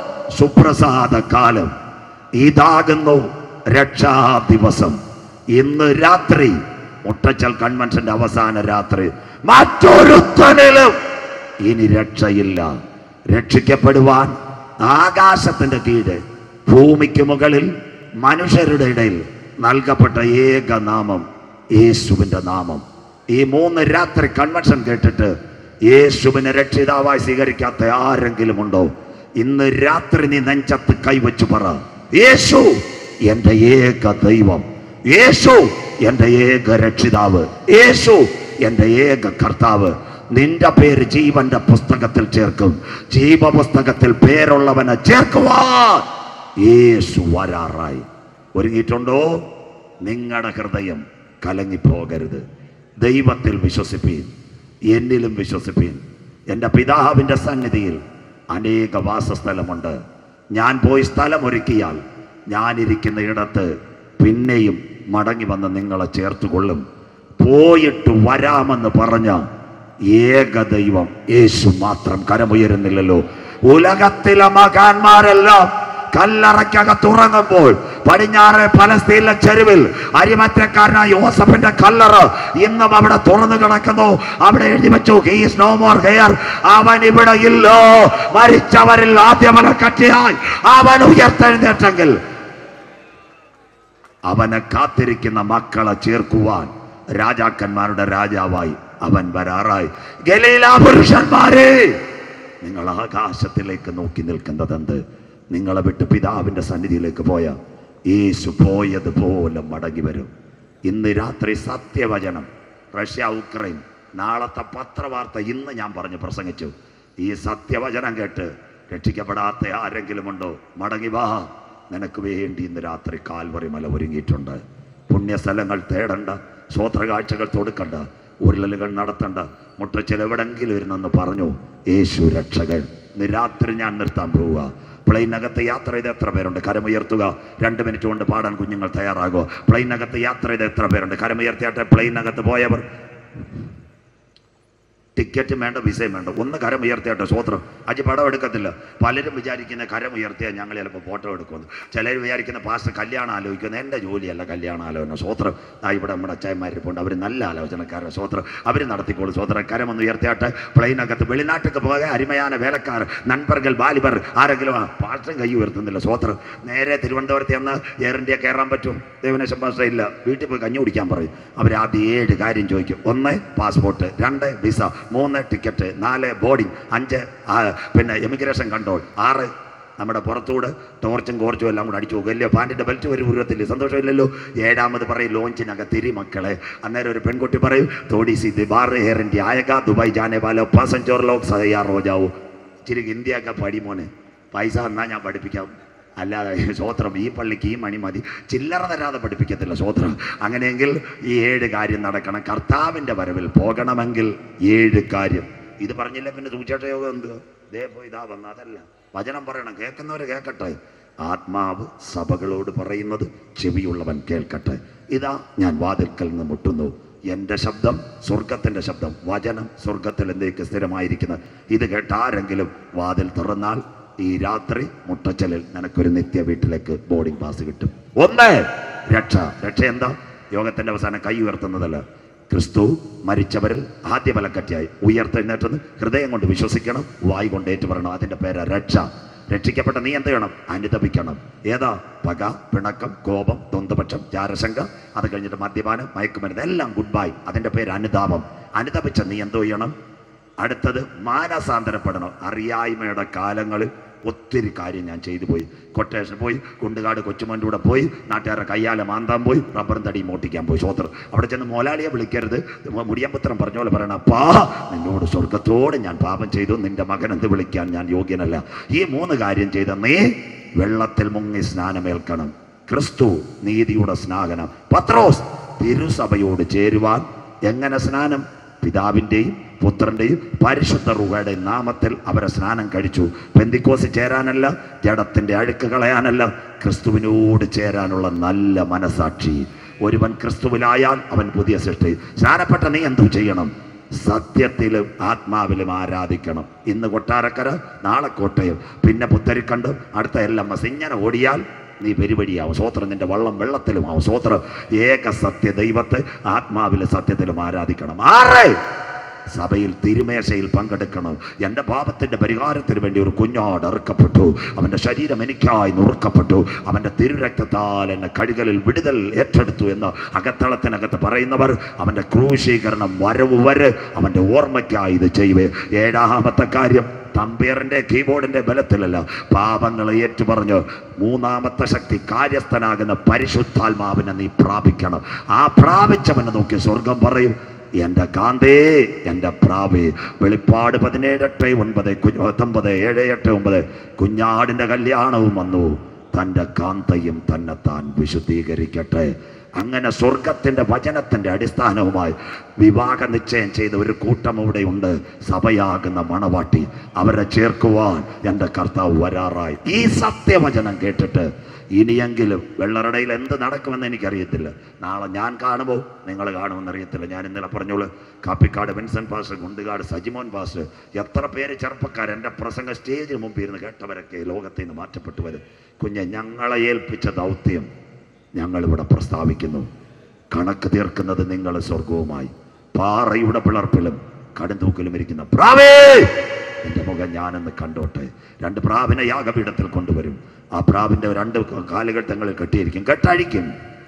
സുപ്രസാദ കാലം ഇതാകുന്നു രക്ഷാ ദിവസം ഇന്ന് രാത്രി മുട്ടച്ചൽ കൺവെൻഷന്റെ അവസാന രാത്രി മറ്റൊരുത്തനിലും ഇനി രക്ഷയില്ല രക്ഷിക്കപ്പെടുവാൻ ആകാശത്തിന്റെ കീഴ് ഭൂമിക്ക് മുകളിൽ മനുഷ്യരുടെ ഇടയിൽ നൽകപ്പെട്ട ഏക നാമം യേശുവിന്റെ നാമം ഈ മൂന്ന് രാത്രി കൺവെൻഷൻ കേട്ടിട്ട് യേശുവിനെ രക്ഷിതാവായി സ്വീകരിക്കാത്ത ആരെങ്കിലും ഉണ്ടോ ഇന്ന് രാത്രി നീ നെഞ്ചത്ത് കൈവച്ചു പറ യേശു എന്റെ ഏക ദൈവം യേശു എന്റെ ഏക രക്ഷിതാവ് യേശു എന്റെ ഏക കർത്താവ് നിന്റെ പേര് ജീവന്റെ പുസ്തകത്തിൽ ചേർക്കും ജീവപുസ്തകത്തിൽ പേരുള്ളവനെ ചേർക്കുവാൻ യേശു വരാറായി ഒരുങ്ങിയിട്ടുണ്ടോ നിങ്ങളുടെ ഹൃദയം കലങ്ങിപ്പോകരുത് ദൈവത്തിൽ വിശ്വസിപ്പീൻ എന്നിലും വിശ്വസിപ്പീൻ എൻ്റെ പിതാവിൻ്റെ സന്നിധിയിൽ അനേക വാസസ്ഥലമുണ്ട് ഞാൻ പോയി സ്ഥലമൊരുക്കിയാൽ ഞാനിരിക്കുന്ന ഇടത്ത് പിന്നെയും മടങ്ങി വന്ന് നിങ്ങളെ ചേർത്തുകൊള്ളും പോയിട്ട് വരാമെന്ന് പറഞ്ഞ ഏക ദൈവം യേശു മാത്രം കരമുയരുന്നില്ലല്ലോ ഉലകത്തിലെ മകാന്മാരെല്ലാം കല്ലറയ്ക്കകത്ത് ഉറങ്ങുമ്പോൾ പടിഞ്ഞാറ് പലസ്തീനിലെ ചെരുവിൽ അരിമറ്റക്കാരനായ യോസഫിന്റെ കല്ലറ ഇന്നും അവിടെ തുറന്നു കിടക്കുന്നു അവിടെ എഴുതി വെച്ചു ഹീസ് നോ മോർ ഹെയർ അവൻ ഇവിടെ ഇല്ലോ മരിച്ചവരിൽ ആദ്യമല കട്ടിയായി അവൻ ഉയർത്തെഴുന്നേറ്റെങ്കിൽ അവനെ കാത്തിരിക്കുന്ന മക്കളെ ചേർക്കുവാൻ രാജാക്കന്മാരുടെ രാജാവായി അവൻ വരാറായി ഗലീല പുരുഷന്മാരെ നിങ്ങൾ ആകാശത്തിലേക്ക് നോക്കി നിൽക്കുന്നതെന്ത് നിങ്ങളെ വിട്ട് പിതാവിന്റെ സന്നിധിയിലേക്ക് പോയ യേശു പോയതുപോലെ മടങ്ങി വരും ഇന്ന് രാത്രി സത്യവചനം റഷ്യ ഉക്രൈൻ നാളത്തെ പത്രവാർത്ത ഇന്ന് ഞാൻ പറഞ്ഞ് പ്രസംഗിച്ചു ഈ സത്യവചനം കേട്ട് രക്ഷിക്കപ്പെടാത്ത ആരെങ്കിലും ഉണ്ടോ മടങ്ങി വാ നിനക്ക് വേണ്ടി ഇന്ന് രാത്രി കാൽവറി മല ഒരുങ്ങിയിട്ടുണ്ട് പുണ്യസ്ഥലങ്ങൾ തേടണ്ട സ്വോത്രകാഴ്ചകൾ തൊടുക്കണ്ട ഉരുളലുകൾ നടത്തണ്ട മുട്ടച്ചിൽ എവിടെങ്കിലും ഇരുന്നെന്ന് പറഞ്ഞു യേശു രക്ഷകൻ ഇന്ന് രാത്രി ഞാൻ നിർത്താൻ പോവുക പ്ലെയിനകത്ത് യാത്ര ചെയ്ത് എത്ര പേരുണ്ട് കരമുയർത്തുക രണ്ട് മിനിറ്റ് കൊണ്ട് പാടാൻ കുഞ്ഞുങ്ങൾ തയ്യാറാകുക പ്ലെയിനകത്ത് യാത്ര ചെയ്ത് എത്ര പേരുണ്ട് കരമുയർത്തിയാട്ടെ പ്ലെയിനകത്ത് പോയവർ ടിക്കറ്റും വേണ്ട വിസയും വേണ്ട ഒന്ന് കരം ഉയർത്തിയാട്ടെ സ്വോത്രം അജി പടം എടുക്കത്തില്ല പലരും വിചാരിക്കുന്ന കരം ഉയർത്തിയാൽ ഞങ്ങൾ ചിലപ്പോൾ ഫോട്ടോ എടുക്കുമെന്ന് ചിലർ വിചാരിക്കുന്ന പാസ്റ്റർ കല്യാണം ആലോചിക്കുന്നത് എൻ്റെ ജോലിയല്ല കല്യാണം ആലോചന സ്വോത്രം ആ ഇവിടെ നമ്മുടെ അച്ചായന്മാരിപ്പുണ്ട് അവർ നല്ല ആലോചനക്കാരുടെ സ്വോത്രം അവർ നടത്തിക്കോളും സ്വോത്രം കരം ഒന്ന് ഉയർത്തിയാട്ടെ പ്ലെയിനകത്ത് വെളിനാട്ടിലേക്ക് പോകാൻ അരിമയാന വേലക്കാർ നண்பர்கள் വാലിബർ ആരെങ്കിലും ആ പാസ്റ്ററും കൈ ഉയർത്തുന്നില്ല സ്വോത്രം നേരെ തിരുവനന്തപുരത്ത് ചെന്ന് എയർ ഇന്ത്യ കയറാൻ പറ്റും ദേവനേശം പാസ്റ്റർ ഇല്ല വീട്ടിൽ പോയി കഞ്ഞി കുടിക്കാൻ പറയും അവർ ആദ്യം ഏഴ് കാര്യം ചോദിക്കും ഒന്ന് പാസ്പോർട്ട് രണ്ട് വിസ മൂന്ന് ടിക്കറ്റ് നാല് ബോർഡിംഗ് അഞ്ച് ആ, പിന്നെ എമിഗ്രേഷൻ കൺട്രോൾ ആറ് നമ്മുടെ പുറത്തൂടെ ടോർച്ചും കോർച്ചും എല്ലാം കൂടെ അടിച്ചു പോകും അല്ലയോ പാൻറ്റിൻ്റെ ബെൽറ്റ് ഒരു ഉരുവത്തില്ല സന്തോഷമില്ലല്ലോ ഏഴാമത് പറയും ലോഞ്ചിനകത്തിരി മക്കളെ അന്നേരം ഒരു പെൺകുട്ടി പറയും തോടി സി ദിബാർ എയർ ഇന്ത്യ ആയക ദുബായ് ജാനെ വാലോ പാസഞ്ചർ ലോക് സയാർ ഹോ ജാവോ ഇച്ചിരി ഹിന്ദിയൊക്കെ പടി മോനെ പൈസ എന്നാ ഞാൻ പഠിപ്പിക്കാം അല്ലാതെ സ്വോത്രം ഈ പള്ളിക്ക് ഈ മണി മതി ചില്ലറ തരാതെ പഠിപ്പിക്കത്തില്ല സ്വോത്രം അങ്ങനെയെങ്കിൽ ഈ ഏഴ് കാര്യം നടക്കണം കർത്താവിൻ്റെ വരവിൽ പോകണമെങ്കിൽ ഏഴ് കാര്യം ഇത് പറഞ്ഞില്ല പിന്നെ സൂചേട്ട യോഗം എന്ത് ദേ പോയി ഇതാ വന്ന അതല്ല വചനം പറയണം കേൾക്കുന്നവർ കേൾക്കട്ടെ ആത്മാവ് സഭകളോട് പറയുന്നത് ചെവിയുള്ളവൻ കേൾക്കട്ടെ ഇതാ ഞാൻ വാതിൽക്കൽ നിന്ന് മുട്ടുന്നു എൻ്റെ ശബ്ദം സ്വർഗത്തിൻ്റെ ശബ്ദം വചനം സ്വർഗത്തിൽ എന്തേക്ക് സ്ഥിരമായിരിക്കുന്നത് ഇത് കേട്ട ആരെങ്കിലും വാതിൽ തുറന്നാൽ ഈ രാത്രി മുട്ടച്ചലിൽ നിനക്കൊരു നിത്യ വീട്ടിലേക്ക് ബോർഡിംഗ് പാസ് കിട്ടും ഒന്ന് രക്ഷ രക്ഷ എന്താ യോഗത്തിന്റെ അവസാനം കൈ ഉയർത്തുന്നതല്ല ക്രിസ്തു മരിച്ചവരിൽ ആദ്യ ബലക്കറ്റിയായി ഉയർത്തെഴുന്നേറ്റെന്ന് ഹൃദയം കൊണ്ട് വിശ്വസിക്കണം വായി കൊണ്ട് ഏറ്റുപറയണം അതിന്റെ പേര് രക്ഷ രക്ഷിക്കപ്പെട്ട നീ എന്ത് ചെയ്യണം അനുദപിക്കണം ഏതാ പക പിണക്കം കോപം തൊന്തപക്ഷം ജാരശങ്ക അത് കഴിഞ്ഞിട്ട് മദ്യപാനം മയക്കുമരുന്ന് എല്ലാം ഗുഡ് ബൈ അതിന്റെ പേര് അനുതാപം അനുദപിച്ച നീ എന്തോ ചെയ്യണം അടുത്തത് മാനസാന്തരപ്പെടണം അറിയായ്മയുടെ കാലങ്ങളിൽ ഒത്തിരി കാര്യം ഞാൻ ചെയ്തു പോയി കൊട്ടേഷൻ പോയി കുണ്ടുകാട് കൊച്ചുമോൻ്റെ കൂടെ പോയി നാട്ടുകാരുടെ കയ്യാലെ മാന്താൻ പോയി റബ്ബറും തടി മോട്ടിക്കാൻ പോയി സ്വോത്രം അവിടെ ചെന്ന് മോലാളിയെ വിളിക്കരുത് മുടിയമ്പത്രം പറഞ്ഞ പോലെ പറയണം അപ്പാ നിന്നോട് സ്വർഗത്തോട് ഞാൻ പാപം ചെയ്തു നിന്റെ മകൻ എന്ത് വിളിക്കാൻ ഞാൻ യോഗ്യനല്ല ഈ മൂന്ന് കാര്യം ചെയ്ത നീ വെള്ളത്തിൽ മുങ്ങി സ്നാനമേൽക്കണം ക്രിസ്തു നീതിയുടെ സ്നാനം പത്രോസ് തിരുസഭയോട് ചേരുവാൻ എങ്ങനെ സ്നാനം പിതാവിൻ്റെയും പുത്രൻ്റെയും പരിശുദ്ധ റുഹയുടെ നാമത്തിൽ അവരെ സ്നാനം കഴിച്ചു പെന്തിക്കോസ് ചേരാനല്ല ജഡത്തിൻ്റെ അഴുക്ക് കളയാനല്ല ക്രിസ്തുവിനോട് ചേരാനുള്ള നല്ല മനസാക്ഷി ഒരുവൻ ക്രിസ്തുവിലായാൽ അവൻ പുതിയ സൃഷ്ടി സ്നാനപ്പെട്ട നീ എന്തു ചെയ്യണം സത്യത്തിലും ആത്മാവിലും ആരാധിക്കണം ഇന്ന് കൊട്ടാരക്കര നാളെ കോട്ടയം പിന്നെ പുത്തരിക്കണ്ട് അടുത്ത എൽ എം എസ് ഇങ്ങനെ ഓടിയാൽ നീ പെരുവഴിയാവും സ്വോത്രം നിന്റെ വള്ളം വെള്ളത്തിലുമാവും സ്വോത്രം ഏക സത്യ ദൈവത്തെ ആത്മാവിലെ സത്യത്തിലും ആരാധിക്കണം ആറ് സഭയിൽ തിരുമേശയിൽ പങ്കെടുക്കണം എൻ്റെ പാപത്തിൻ്റെ പരിഹാരത്തിന് വേണ്ടി ഒരു കുഞ്ഞാട് ഇറക്കപ്പെട്ടു അവൻ്റെ ശരീരം എനിക്കായി നുറുക്കപ്പെട്ടു അവൻ്റെ തിരുരക്തത്താൽ എന്നെ കഴുകലിൽ വിടുതൽ ഏറ്റെടുത്തു എന്ന് അകത്തളത്തിനകത്ത് പറയുന്നവർ അവൻ്റെ ക്രൂശീകരണം വരവ് വരെ അവൻ്റെ ഓർമ്മയ്ക്കായി ഇത് ചെയ്യുവേ ഏഴാമത്തെ കാര്യം തമ്പേറിന്റെ കീബോർഡിന്റെ ബലത്തിലല്ല പാപങ്ങളെ ഏറ്റുപറഞ്ഞ് മൂന്നാമത്തെ ശക്തി കാര്യസ്ഥനാകുന്ന പരിശുദ്ധാത്മാവിനെ നീ പ്രാപിക്കണം ആ പ്രാപിച്ചവനെ നോക്കി സ്വർഗം പറയും എൻ്റെ കാന്തേ എൻ്റെ പ്രാവേ വെളിപ്പാട് പതിനേഴ് എട്ട് ഒൻപത് കുഞ്ഞ് പത്തൊമ്പത് ഏഴ് എട്ട് ഒമ്പത് കുഞ്ഞാടിൻ്റെ കല്യാണവും വന്നു തൻ്റെ കാന്തയും തന്നെ താൻ വിശുദ്ധീകരിക്കട്ടെ അങ്ങനെ സ്വർഗത്തിൻ്റെ വചനത്തിൻ്റെ അടിസ്ഥാനവുമായി വിവാഹ നിശ്ചയം ചെയ്ത ഒരു കൂട്ടം ഇവിടെയുണ്ട് സഭയാകുന്ന മണവാട്ടി അവരെ ചേർക്കുവാൻ എൻ്റെ കർത്താവ് വരാറായി ഈ സത്യവചനം കേട്ടിട്ട് ഇനിയെങ്കിലും വെള്ളറടയിൽ എന്ത് നടക്കുമെന്ന് എനിക്കറിയത്തില്ല നാളെ ഞാൻ കാണുമോ നിങ്ങൾ കാണുമെന്ന് അറിയത്തില്ല ഞാൻ ഇന്നലെ പറഞ്ഞോളൂ കാപ്പിക്കാട് വിൻസൻ പാസ്റ്റർ ഗുണ്ടുകാട് സജിമോൻ പാസ്റ്റർ എത്ര പേര് ചെറുപ്പക്കാർ എൻ്റെ പ്രസംഗ സ്റ്റേജിന് മുമ്പ് ഇരുന്ന് കേട്ടവരൊക്കെ ലോകത്തിൽ നിന്ന് മാറ്റപ്പെട്ടു വരും കുഞ്ഞ് ഞങ്ങളെ ഏൽപ്പിച്ച ദൗത്യം ഞങ്ങളിവിടെ പ്രസ്താവിക്കുന്നു കണക്ക് തീർക്കുന്നത് നിങ്ങൾ സ്വർഗവുമായി പാറയുടെ പിളർപ്പിലും കടുന്തൂക്കിലും ഇരിക്കുന്ന പ്രാവേ എന്റെ മുഖം ഞാനെന്ന് കണ്ടോട്ടെ രണ്ട് പ്രാവിനെ യാഗപീഠത്തിൽ കൊണ്ടുവരും ആ പ്രാവിന്റെ രണ്ട് കാലുകൾ തങ്ങളിൽ കെട്ടിയിരിക്കും കെട്ടഴിക്കും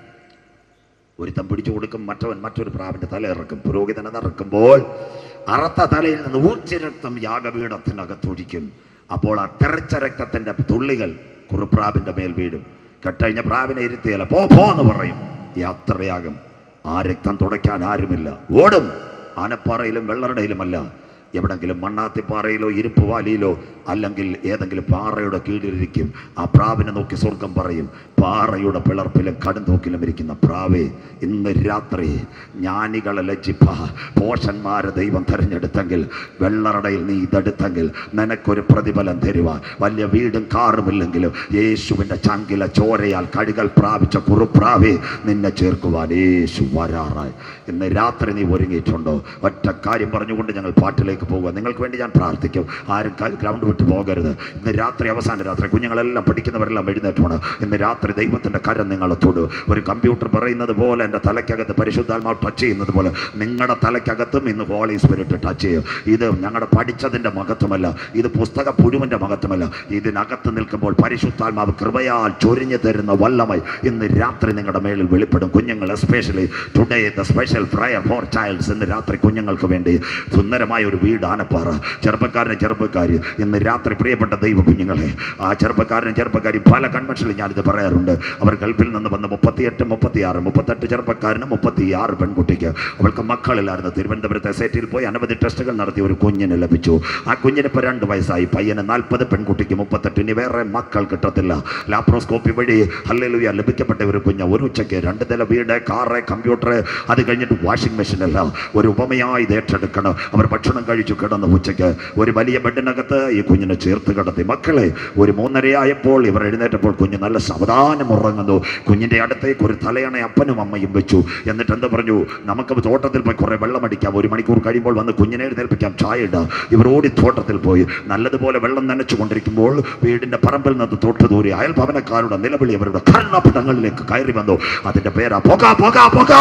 ഒരുത്തൻ പിടിച്ചു കൊടുക്കും മറ്റവൻ മറ്റൊരു പ്രാവിന്റെ തല ഇറക്കും പുരോഹിതനെ ഇറക്കുമ്പോൾ അറത്ത തലയിൽ നിന്ന് ഊർച്ച രക്തം യാഗപീഠത്തിനകത്തൊഴിക്കും അപ്പോൾ ആ തെറിച്ച രക്തത്തിന്റെ തുള്ളികൾ കുറുപ്രാവിന്റെ മേൽ വീഴും കെട്ടഴിഞ്ഞ പ്രാവിനെ ഇരുത്തിയാല പോ പോ എന്ന് പറയും യാത്രയാകും ആ രക്തം തുടയ്ക്കാൻ ആരുമില്ല ഓടും ആനപ്പാറയിലും വെള്ളറടയിലുമല്ല എവിടെങ്കിലും മണ്ണാത്തിപ്പാറയിലോ ഇരുപ്പ് വാലിയിലോ അല്ലെങ്കിൽ ഏതെങ്കിലും പാറയുടെ കീഴിലിരിക്കും ആ പ്രാവിനെ നോക്കി സ്വർഗം പറയും പാറയുടെ പിളർപ്പിലും കടുന്തൂക്കിലും ഇരിക്കുന്ന പ്രാവേ ഇന്ന് രാത്രി ജ്ഞാനികളെ ലജ്ജിപ്പ പോഷന്മാരെ ദൈവം തെരഞ്ഞെടുത്തെങ്കിൽ വെള്ളറടയിൽ നീ ഇതെടുത്തെങ്കിൽ നിനക്കൊരു പ്രതിഫലം തരുവാൻ വലിയ വീടും കാറുമില്ലെങ്കിലും യേശുവിൻ്റെ ചങ്കില ചോരയാൽ കഴുകൽ പ്രാപിച്ച കുറുപ്രാവേ നിന്നെ ചേർക്കുവാൻ യേശു വരാറായി ഇന്ന് രാത്രി നീ ഒരുങ്ങിയിട്ടുണ്ടോ ഒറ്റ കാര്യം പറഞ്ഞുകൊണ്ട് ഞങ്ങൾ പാട്ടിലേക്ക് പോകുക നിങ്ങൾക്ക് വേണ്ടി ഞാൻ പ്രാർത്ഥിക്കും ആരും ക- ഗ്രൗണ്ട് വിട്ട് പോകരുത് ഇന്ന് രാത്രി അവസാന രാത്രി കുഞ്ഞുങ്ങളെല്ലാം പഠിക്കുന്നവരെല്ലാം എഴുന്നേറ്റാണ് ഇന്ന് രാത്രി ദൈവത്തിൻ്റെ കരം നിങ്ങളെ തൊടു ഒരു കമ്പ്യൂട്ടർ പറയുന്നത് പോലെ എൻ്റെ തലയ്ക്കകത്ത് പരിശുദ്ധാത്മാവ് ടച്ച് ചെയ്യുന്നത് പോലെ നിങ്ങളുടെ തലയ്ക്കകത്തും ഇന്ന് ഹോളി സ്പിരിറ്റ് ടച്ച് ചെയ്യും ഇത് ഞങ്ങളുടെ പഠിച്ചതിൻ്റെ മഹത്വമല്ല ഇത് പുസ്തക പുഴുവിൻ്റെ മഹത്വമല്ല ഇതിനകത്ത് നിൽക്കുമ്പോൾ പരിശുദ്ധാത്മാവ് കൃപയാൽ ചൊരിഞ്ഞു തരുന്ന വല്ലമായി ഇന്ന് രാത്രി നിങ്ങളുടെ മേളിൽ വെളിപ്പെടും കുഞ്ഞുങ്ങൾ especially today the special prayer for childs ഇന്ന് രാത്രി കുഞ്ഞുങ്ങൾക്ക് വേണ്ടി സുന്ദരമായ ഒരു വീട് ആനപ്പാറ ചെറുപ്പക്കാരന് ചെറുപ്പക്കാരി ഇന്ന് രാത്രി പ്രിയപ്പെട്ട ദൈവ കുഞ്ഞുങ്ങളെ ആ ചെറുപ്പക്കാരനും ചെറുപ്പക്കാരി പല കൺവെൻഷനിൽ ഞാനിത് പറയാറുണ്ട് അവർ ഗൾഫിൽ നിന്ന് വന്ന് മുപ്പത്തിയെട്ട് മുപ്പത്തിയാറ് മുപ്പത്തെട്ട് ചെറുപ്പക്കാരനും മുപ്പത്തിയാറ് പെൺകുട്ടിക്ക് അവൾക്ക് മക്കളില്ലായിരുന്നു തിരുവനന്തപുരത്തെ എസൈറ്റിയിൽ പോയി അനവധി ടെസ്റ്റുകൾ നടത്തി ഒരു കുഞ്ഞിന് ലഭിച്ചു ആ കുഞ്ഞിന് ഇപ്പോൾ രണ്ട് വയസ്സായി പയ്യന് നാൽപ്പത് പെൺകുട്ടിക്ക് മുപ്പത്തെട്ട് ഇനി വേറെ മക്കൾ കിട്ടത്തില്ല ലാപ്രോസ്കോപ്പി വഴി ഹല്ലേലൂയ ലഭിക്കപ്പെട്ട ഒരു കുഞ്ഞ് ഒരു ഉച്ചയ്ക്ക് രണ്ട് നില വീട് കാറ് കമ്പ്യൂട്ടർ അത് കഴിഞ്ഞിട്ട് വാഷിംഗ് മെഷീനല്ല ഒരു ഉപമയായി ഇത് ഏറ്റെടുക്കണം അവർ ഭക്ഷണം കഴിച്ചു കിടന്നു ഉച്ചയ്ക്ക് ഒരു വലിയ ബെഡിനകത്ത് ഈ കുഞ്ഞിനെ ചേർത്ത് കിടത്തി മക്കളെ ഒരു മൂന്നരയായപ്പോൾ ഇവർ എഴുന്നേറ്റപ്പോൾ കുഞ്ഞ് നല്ല സാവധാനം ഉറങ്ങുന്നു കുഞ്ഞിന്റെ അടുത്തേക്ക് ഒരു തലയണ അപ്പനും അമ്മയും വെച്ചു എന്നിട്ട് എന്താ പറഞ്ഞു നമുക്ക് തോട്ടത്തിൽ പോയി കുറെ വെള്ളം അടിക്കാം ഒരു മണിക്കൂർ കഴിയുമ്പോൾ വന്ന് കുഞ്ഞിനെ എഴുന്നേൽപ്പിക്കാം ചായ ഇടാം ഇവർ ഓടി തോട്ടത്തിൽ പോയി നല്ലതുപോലെ വെള്ളം നനച്ചു കൊണ്ടിരിക്കുമ്പോൾ വീടിന്റെ പറമ്പിൽ നിന്ന് തൊട്ട് ദൂരെ അയൽഭവനക്കാരുടെ നിലവിളി അവരുടെ കർണപടങ്ങളിലേക്ക് കയറി വന്നു അതിന്റെ പേരാ പൊക പൊക പൊക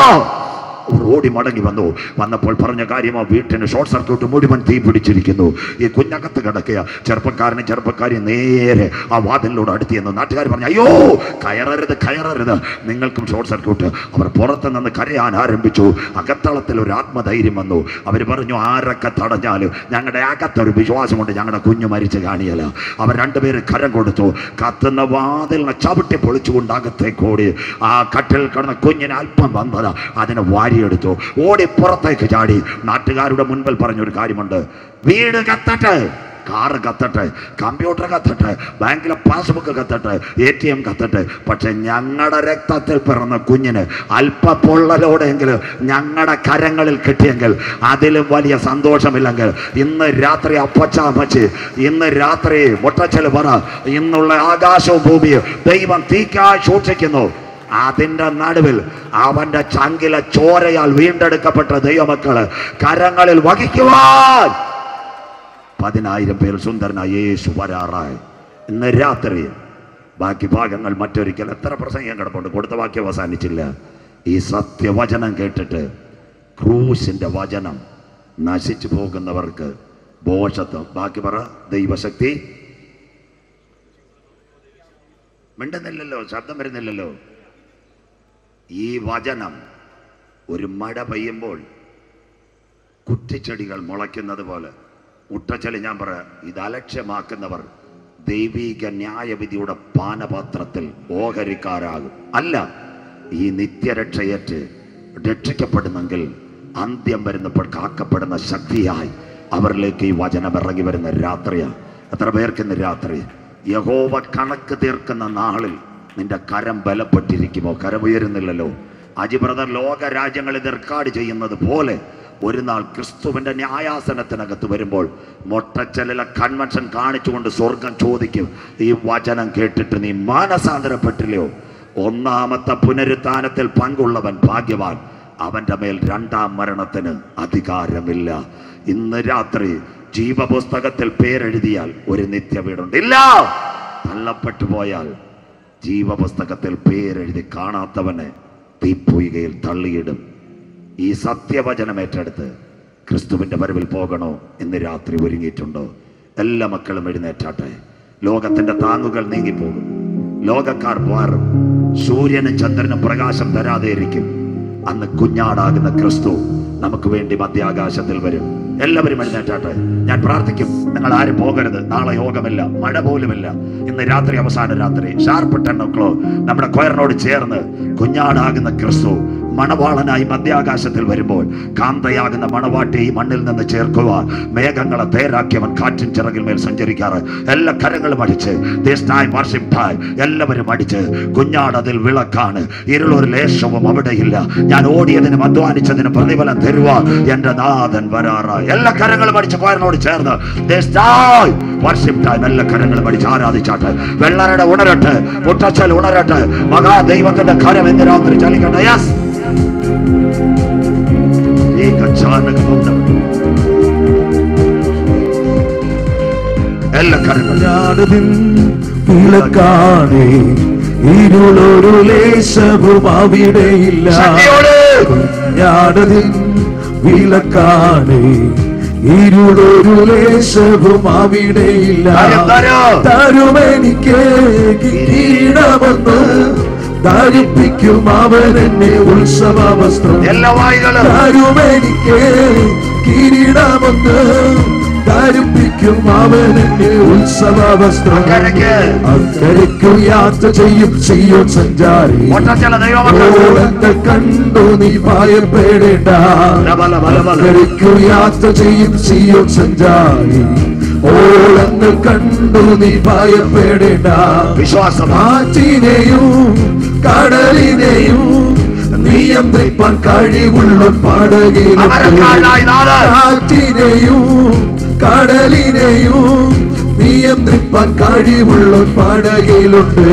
അവർ ഓടി മടങ്ങി വന്നു വന്നപ്പോൾ പറഞ്ഞ കാര്യം ആ വീട്ടിന് ഷോർട്ട് സർക്യൂട്ട് മുഴുവൻ തീ പിടിച്ചിരിക്കുന്നു ഈ കുഞ്ഞകത്ത് കിടക്കുക ചെറുപ്പക്കാരനും ചെറുപ്പക്കാരും നേരെ ആ വാതിലിലൂടെ അടുത്ത് ചെന്നു നാട്ടുകാർ പറഞ്ഞു അയ്യോ കയറരുത് കയറരുത് നിങ്ങൾക്കും ഷോർട്ട് സർക്യൂട്ട് അവർ പുറത്ത് നിന്ന് കരയാൻ ആരംഭിച്ചു അകത്തളത്തിൽ ഒരു ആത്മധൈര്യം വന്നു അവർ പറഞ്ഞു ആരൊക്കെ തടഞ്ഞാലും ഞങ്ങളുടെ അകത്തൊരു വിശ്വാസമുണ്ട് ഞങ്ങളുടെ കുഞ്ഞു മരിച്ചു കാണിയല്ല അവർ രണ്ടുപേരും കരം കൊടുത്തു കത്തുന്ന വാതിലിനെ ചവിട്ടി പൊളിച്ചുകൊണ്ട് അകത്തേക്ക് ഓടി ആ കട്ടിൽ കിടന്ന കുഞ്ഞിന് അല്പം വന്നത് അതിനെ വാരിയെടുത്തു ഓടി പുറത്തേക്ക് ചാടി നാട്ടുകാരുടെ മുൻപിൽ പറഞ്ഞൊരു കാര്യമുണ്ട് വീട് കത്തട്ടെ കാറ് കത്തട്ടെ കമ്പ്യൂട്ടർ കത്തട്ടെ ബാങ്കിലെ പാസ്ബുക്ക് കത്തട്ടെ എ ടി എം കത്തട്ടെ പക്ഷെ ഞങ്ങളുടെ രക്തത്തിൽ പിറന്ന കുഞ്ഞിന് അല്പ പൊള്ളലോടെങ്കിലും ഞങ്ങളുടെ കരങ്ങളിൽ കിട്ടിയെങ്കിൽ അതിലും വലിയ സന്തോഷമില്ലെങ്കിൽ ഇന്ന് രാത്രി അപ്പച്ചാമച്ച് ഇന്ന് രാത്രി മുട്ടച്ചൽ പറ ഇന്നുള്ള ആകാശവും ഭൂമിയും ദൈവം തീക്കായി സൂക്ഷിക്കുന്നു അതിന്റെ നടുവിൽ അവന്റെ ചങ്കിലെ ചോരയാൽ വീണ്ടെടുക്കപ്പെട്ട ദൈവമക്കള് കരങ്ങളിൽ വഹിക്കുവാൻ പതിനായിരം പേർ സുന്ദരനായ യേശു വരാറായി ഇന്ന് രാത്രി ബാക്കി ഭാഗങ്ങൾ മറ്റൊരിക്കൽ എത്ര പ്രസംഗം കിടപ്പുണ്ട് കൊടുത്ത വാക്യം അവസാനിച്ചില്ല ഈ സത്യവചനം കേട്ടിട്ട് ക്രൂശിന്റെ വചനം നശിച്ചു പോകുന്നവർക്ക് ബോഷത്വം ബാക്കി പറ ദൈവശക്തി മിണ്ടുന്നില്ലല്ലോ ശബ്ദം വരുന്നില്ലല്ലോ ഈ വചനം ഒരു മഴ പെയ്യുമ്പോൾ കുറ്റിച്ചെടികൾ മുളയ്ക്കുന്നത് പോലെ മുട്ടച്ചെളി ഞാൻ പറയാം ഇത് അലക്ഷ്യമാക്കുന്നവർ ദൈവീക ന്യായവിധിയുടെ പാനപാത്രത്തിൽ ഓഹരിക്കാരാകും അല്ല ഈ നിത്യരക്ഷയേറ്റ് രക്ഷിക്കപ്പെടുന്നെങ്കിൽ അന്ത്യം വരുന്നപ്പോൾ കാക്കപ്പെടുന്ന ശക്തിയായി അവരിലേക്ക് ഈ വചനം ഇറങ്ങി വരുന്ന രാത്രിയാണ് എത്ര പേർക്ക് ഇന്ന് രാത്രി യഹോവ കണക്ക് തീർക്കുന്ന നാളിൽ നിന്റെ കരം ബലപ്പെട്ടിരിക്കുമോ കരം ഉയരുന്നില്ലല്ലോ അജി ബ്രദർ ലോക രാജ്യങ്ങളിൽ റെക്കോർഡ് ചെയ്യുന്നത് പോലെ ഒരു നാൾ ക്രിസ്തുവിന്റെ ന്യായാസനത്തിനകത്ത് വരുമ്പോൾ മൊട്ടച്ചലിലെ കൺവെൻഷൻ കാണിച്ചുകൊണ്ട് സ്വർഗം ചോദിക്കും ഈ വചനം കേട്ടിട്ട് നീ മാനസാന്തരപ്പെട്ടില്ലയോ ഒന്നാമത്തെ പുനരുത്ഥാനത്തിൽ പങ്കുള്ളവൻ ഭാഗ്യവാൻ അവന്റെ മേൽ രണ്ടാം മരണത്തിന് അധികാരമില്ല ഇന്ന് രാത്രി ജീവപുസ്തകത്തിൽ പേരെഴുതിയാൽ ഒരു നിത്യവീടുണ്ട് ഇല്ല തള്ളപ്പെട്ടു പോയാൽ ജീവപുസ്തകത്തിൽ പേരെഴുതി കാണാത്തവനെ തീപ്പൊയ്കയിൽ തള്ളിയിടും ഈ സത്യവചനം ഏറ്റെടുത്ത് ക്രിസ്തുവിന്റെ വരവിൽ പോകണോ ഇന്ന് രാത്രി ഒരുങ്ങിയിട്ടുണ്ടോ എല്ലാ മക്കളും എഴുന്നേറ്റാട്ടെ ലോകത്തിന്റെ താങ്ങുകൾ നീങ്ങിപ്പോകും ലോകക്കാർ മാറും സൂര്യനും ചന്ദ്രനും പ്രകാശം തരാതെ ഇരിക്കും അന്ന് കുഞ്ഞാടാകുന്ന ക്രിസ്തു നമുക്ക് വേണ്ടി മധ്യാകാശത്തിൽ വരും എല്ലാവരും എഴുന്നേറ്റാട്ടെ ഞാൻ പ്രാർത്ഥിക്കും നിങ്ങൾ ആരും പോകരുത് നാളെ യോഗമില്ല മഴ പോലുമില്ല ഇന്ന് രാത്രി അവസാന രാത്രി ഷാർപ്പ് ടെൻ ഒക്ലോ നമ്മുടെ കൊയറിനോട് ചേർന്ന് കുഞ്ഞാടാകുന്ന ക്രിസ്തു മണവാളനായി മധ്യാകാശത്തിൽ വരുമ്പോൾ കാന്തയാകുന്ന മണവാട്ടി ഈ മണ്ണിൽ നിന്ന് ചേർക്കുവാൻ മേഘങ്ങളെ തേരാക്കിയവൻ കാറ്റിൻ ചിറകിൽ മേൽ സഞ്ചരിക്കാറ് എല്ലാ കരങ്ങളും അടിച്ച് This time worship time എല്ലാവരും അടിച്ച് കുഞ്ഞാട് അതിൽ വിളക്കാണ് ഇരുളൊരു ലേശവും അവിടെയില്ല ഞാൻ ഓടിയതിനും അധ്വാനിച്ചതിനും പ്രതിഫലം തരുവാൻ എന്റെ നാഥൻ വരാറായി എല്ലാ കരങ്ങളും അടിച്ച് കോയറിനോട് ചേർന്ന് This time worship time എല്ലാ കരങ്ങളും അടിച്ച് ആരാധിച്ചാട്ടെ വെള്ളരുടെ ഉണരട്ടെ മുട്ടച്ചൽ ഉണരട്ടെ മഹാദൈവത്തിന്റെ കരം എന്ന് രാത്രി ചലിക്കട്ടെ യെസ് എല്ലാ കരങ്ങളും ഞാനതിൻ വിളക്കാണേ ഇരുളൊരു ലേശവും അവിടെയില്ല ശക്തിയോടെ ഞാനതിൻ വിളക്കാണേ ഇരുളൊരു ലേശവും അവിടെയില്ല കാര്യം തരൂ. തരുമെനിക്ക് കിരീടമെന്ന് ധരിപ്പിക്കും അവൻ എന്നെ ഉത്സവ വസ്ത്രം എല്ലാ വായികളും തരുമെനിക്ക് കിരീടമെന്ന് ധരിപ്പിക്കും അവൻ എന്നെ ഉത്സവ വസ്ത്രം അക്കരയ്ക്ക്. അക്കരയ്ക്കു യാത്ര ചെയ്യും ചെയ്യും സഞ്ചാരി ഒട്ടച്ചല ദൈവമക്കൾ ഓളങ്ങൾ കണ്ടു നീ ഭയപ്പെടേണ്ട ബല ബല ബല അക്കരയ്ക്കു യാത്ര ചെയ്യും ചെയ്യും സഞ്ചാരി ഓളങ്ങൾ കണ്ടു നീ ഭയപ്പെടേണ്ട വിശ്വാസം കാറ്റിനെയും കടലിനെയും നിയന്ത്രിപ്പാൻ കഴിവുള്ള പടകിലും അമരക്കാരനായ നാഥൻ. കാറ്റിനെയും കടലിനെയും നിയന്ത്രിപ്പാൻ കഴിവുള്ള പടകിലുണ്ട്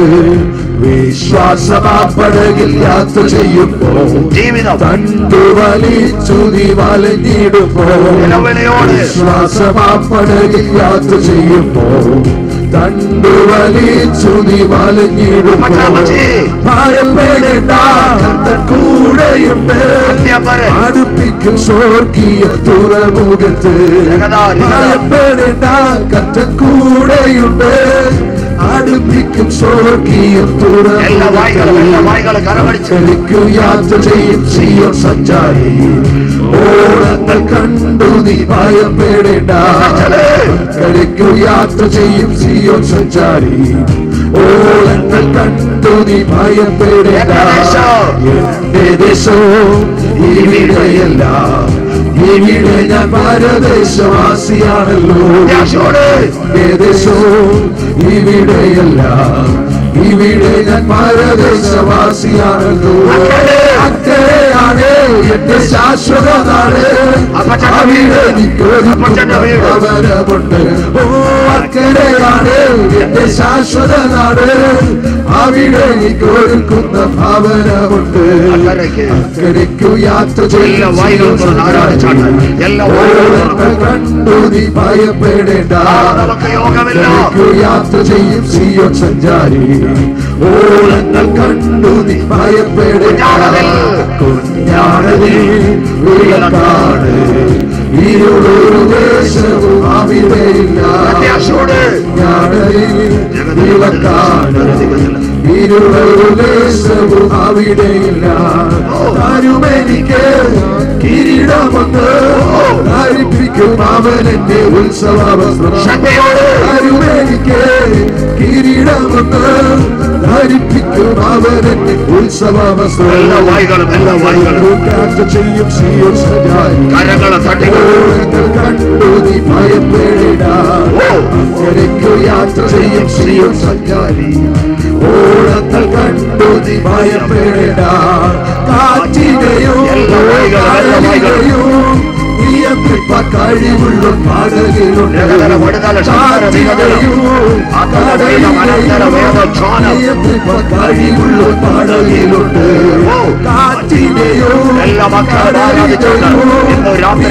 വിശ്വാസമാ പടകിൽ യാത്ര ചെയ്യുമ്പോൾ ജീവിതം തണ്ടു വലിച്ചു നീ വലഞ്ഞിടുമ്പോൾ നിലവിളിയോട് വിശ്വാസമാ പടകിൽ യാത്ര ചെയ്യുമ്പോൾ തണ്ടു വലിച്ചു നീ വലഞ്ഞിടുമ്പോൾ അമ്മച്ചി. ഭയപ്പെടേണ്ട കർത്തൻ കൂടെയുണ്ട് സത്യപരൻ. അടുപ്പിക്കും സ്വർഗീയ തുറമുഖത്ത് ജഗതാ, ജഗതാ. ഭയപ്പെടേണ്ട കർത്തൻ കൂടെയുണ്ട് അടുപ്പിക്കും സ്വർഗീയ എല്ലാ വായികളും എല്ലാ തുറമുഖത്ത് വായികളും കരമടിച്ച് ിക്കു യാത്ര ചെയ്യും ചെയ്യും സഞ്ചാരി ഓളങ്ങൾ കണ്ടു നീ ഭയപ്പെടേണ്ട കളിക്കു യാത്ര ചെയ്യും ചെയ്യും സഞ്ചാരി ഓളങ്ങൾ കണ്ടു നീ ഭയപ്പെടേണ്ട എന്റെ ദേശവും ഇവിടെയല്ല ഇവിടെ ഞാൻ ഭാരതദേശവാസിയാണല്ലോ ദേശോട്. എന്റെ ദേശവും ഇവിടെയല്ല ഇവിടെ ഞാൻ ഭാരതദേശവാസിയാണല്ലോ അക്കരെ. അക്കരെയാണ് എന്റെ ശാശ്വത നാട് അപ്പച്ചന്റെ അവിടെ വീട്. എനിക്കൊരു അപ്പച്ചന്റെ വീട്. ഭവനമുണ്ട് ഓ അക്കരെയാണ് എന്റെ ശാശ്വത നാട് അവിടെ എനിക്കൊരുക്കുന്ന ഭവനമുണ്ട് അക്കരയ്ക്ക്. അക്കരയ്ക്കു യാത്ര എല്ലാ ചെയ്യും വായികളും തുറന്ന് ആരാധിച്ചാട്ടെ എല്ലാ വായികളും തുറന്ന് കണ്ടു നീ ഭയപ്പെടേണ്ട നാളെ നമുക്ക് യോഗമില്ല യാത്രയ്ക്കു യാത്ര ചെയ്യും സിയോൻ സഞ്ചാരി ഓളങ്ങൾ കണ്ടു നീ ഭയപ്പെടേണ്ട കുഞ്ഞാണതിൽ വിളക്കാട് ഇരുളൊരു ദേശവും അവിടെയില്ല ദേശോട്. കുഞ്ഞാണതിൽ വിളക്കാട് ഇരുളൊരു ദേശവും അവിടെയില്ല തരുമെനിക്ക് കിരീടമൊന്ന് ധരിപ്പിക്കും അവൻ എന്നെ ഉത്സവ വസ്ത്രം അരുമേനിക്ക് കിരീടമൊന്ന് ധരിപ്പിക്കും അവൻ എന്നെ ഉത്സവ വസ്ത്രം എല്ലാ വായികളും എല്ലാ വായികളും യാത്ര ചെയ്യും സിയോൻ സഞ്ചാരി കരങ്ങളെ തട്ടികൾ ഓളങ്ങൾ കണ്ടു നീ ഭയപ്പെടേണ്ട അങ്ങനെക്കു യാത്ര ചെയ്യും സിയോൻ സഞ്ചാരി ഓളങ്ങൾ കണ്ടു നീ ഭയപ്പെടേണ്ട കാറ്റിനെയും എല്ലാ വഴികളും, എല്ലാ വഴികളും. കടലിനെയും നിയന്ത്രിപ്പ കഴിവുള്ള പാടകിലുണ്ട് ജഗതല വടുതല ശങ്കര വിഗതനം. അതല മനന്തര വേദധ്വാനം. നിയന്ത്രിപ്പ കഴിവുള്ള പാടകിലുണ്ട് ഓ. കാറ്റിനെയും എല്ലാ മക്കളും ആരാധിച്ചുകൊണ്ട് ഇന്ന് രാത്രി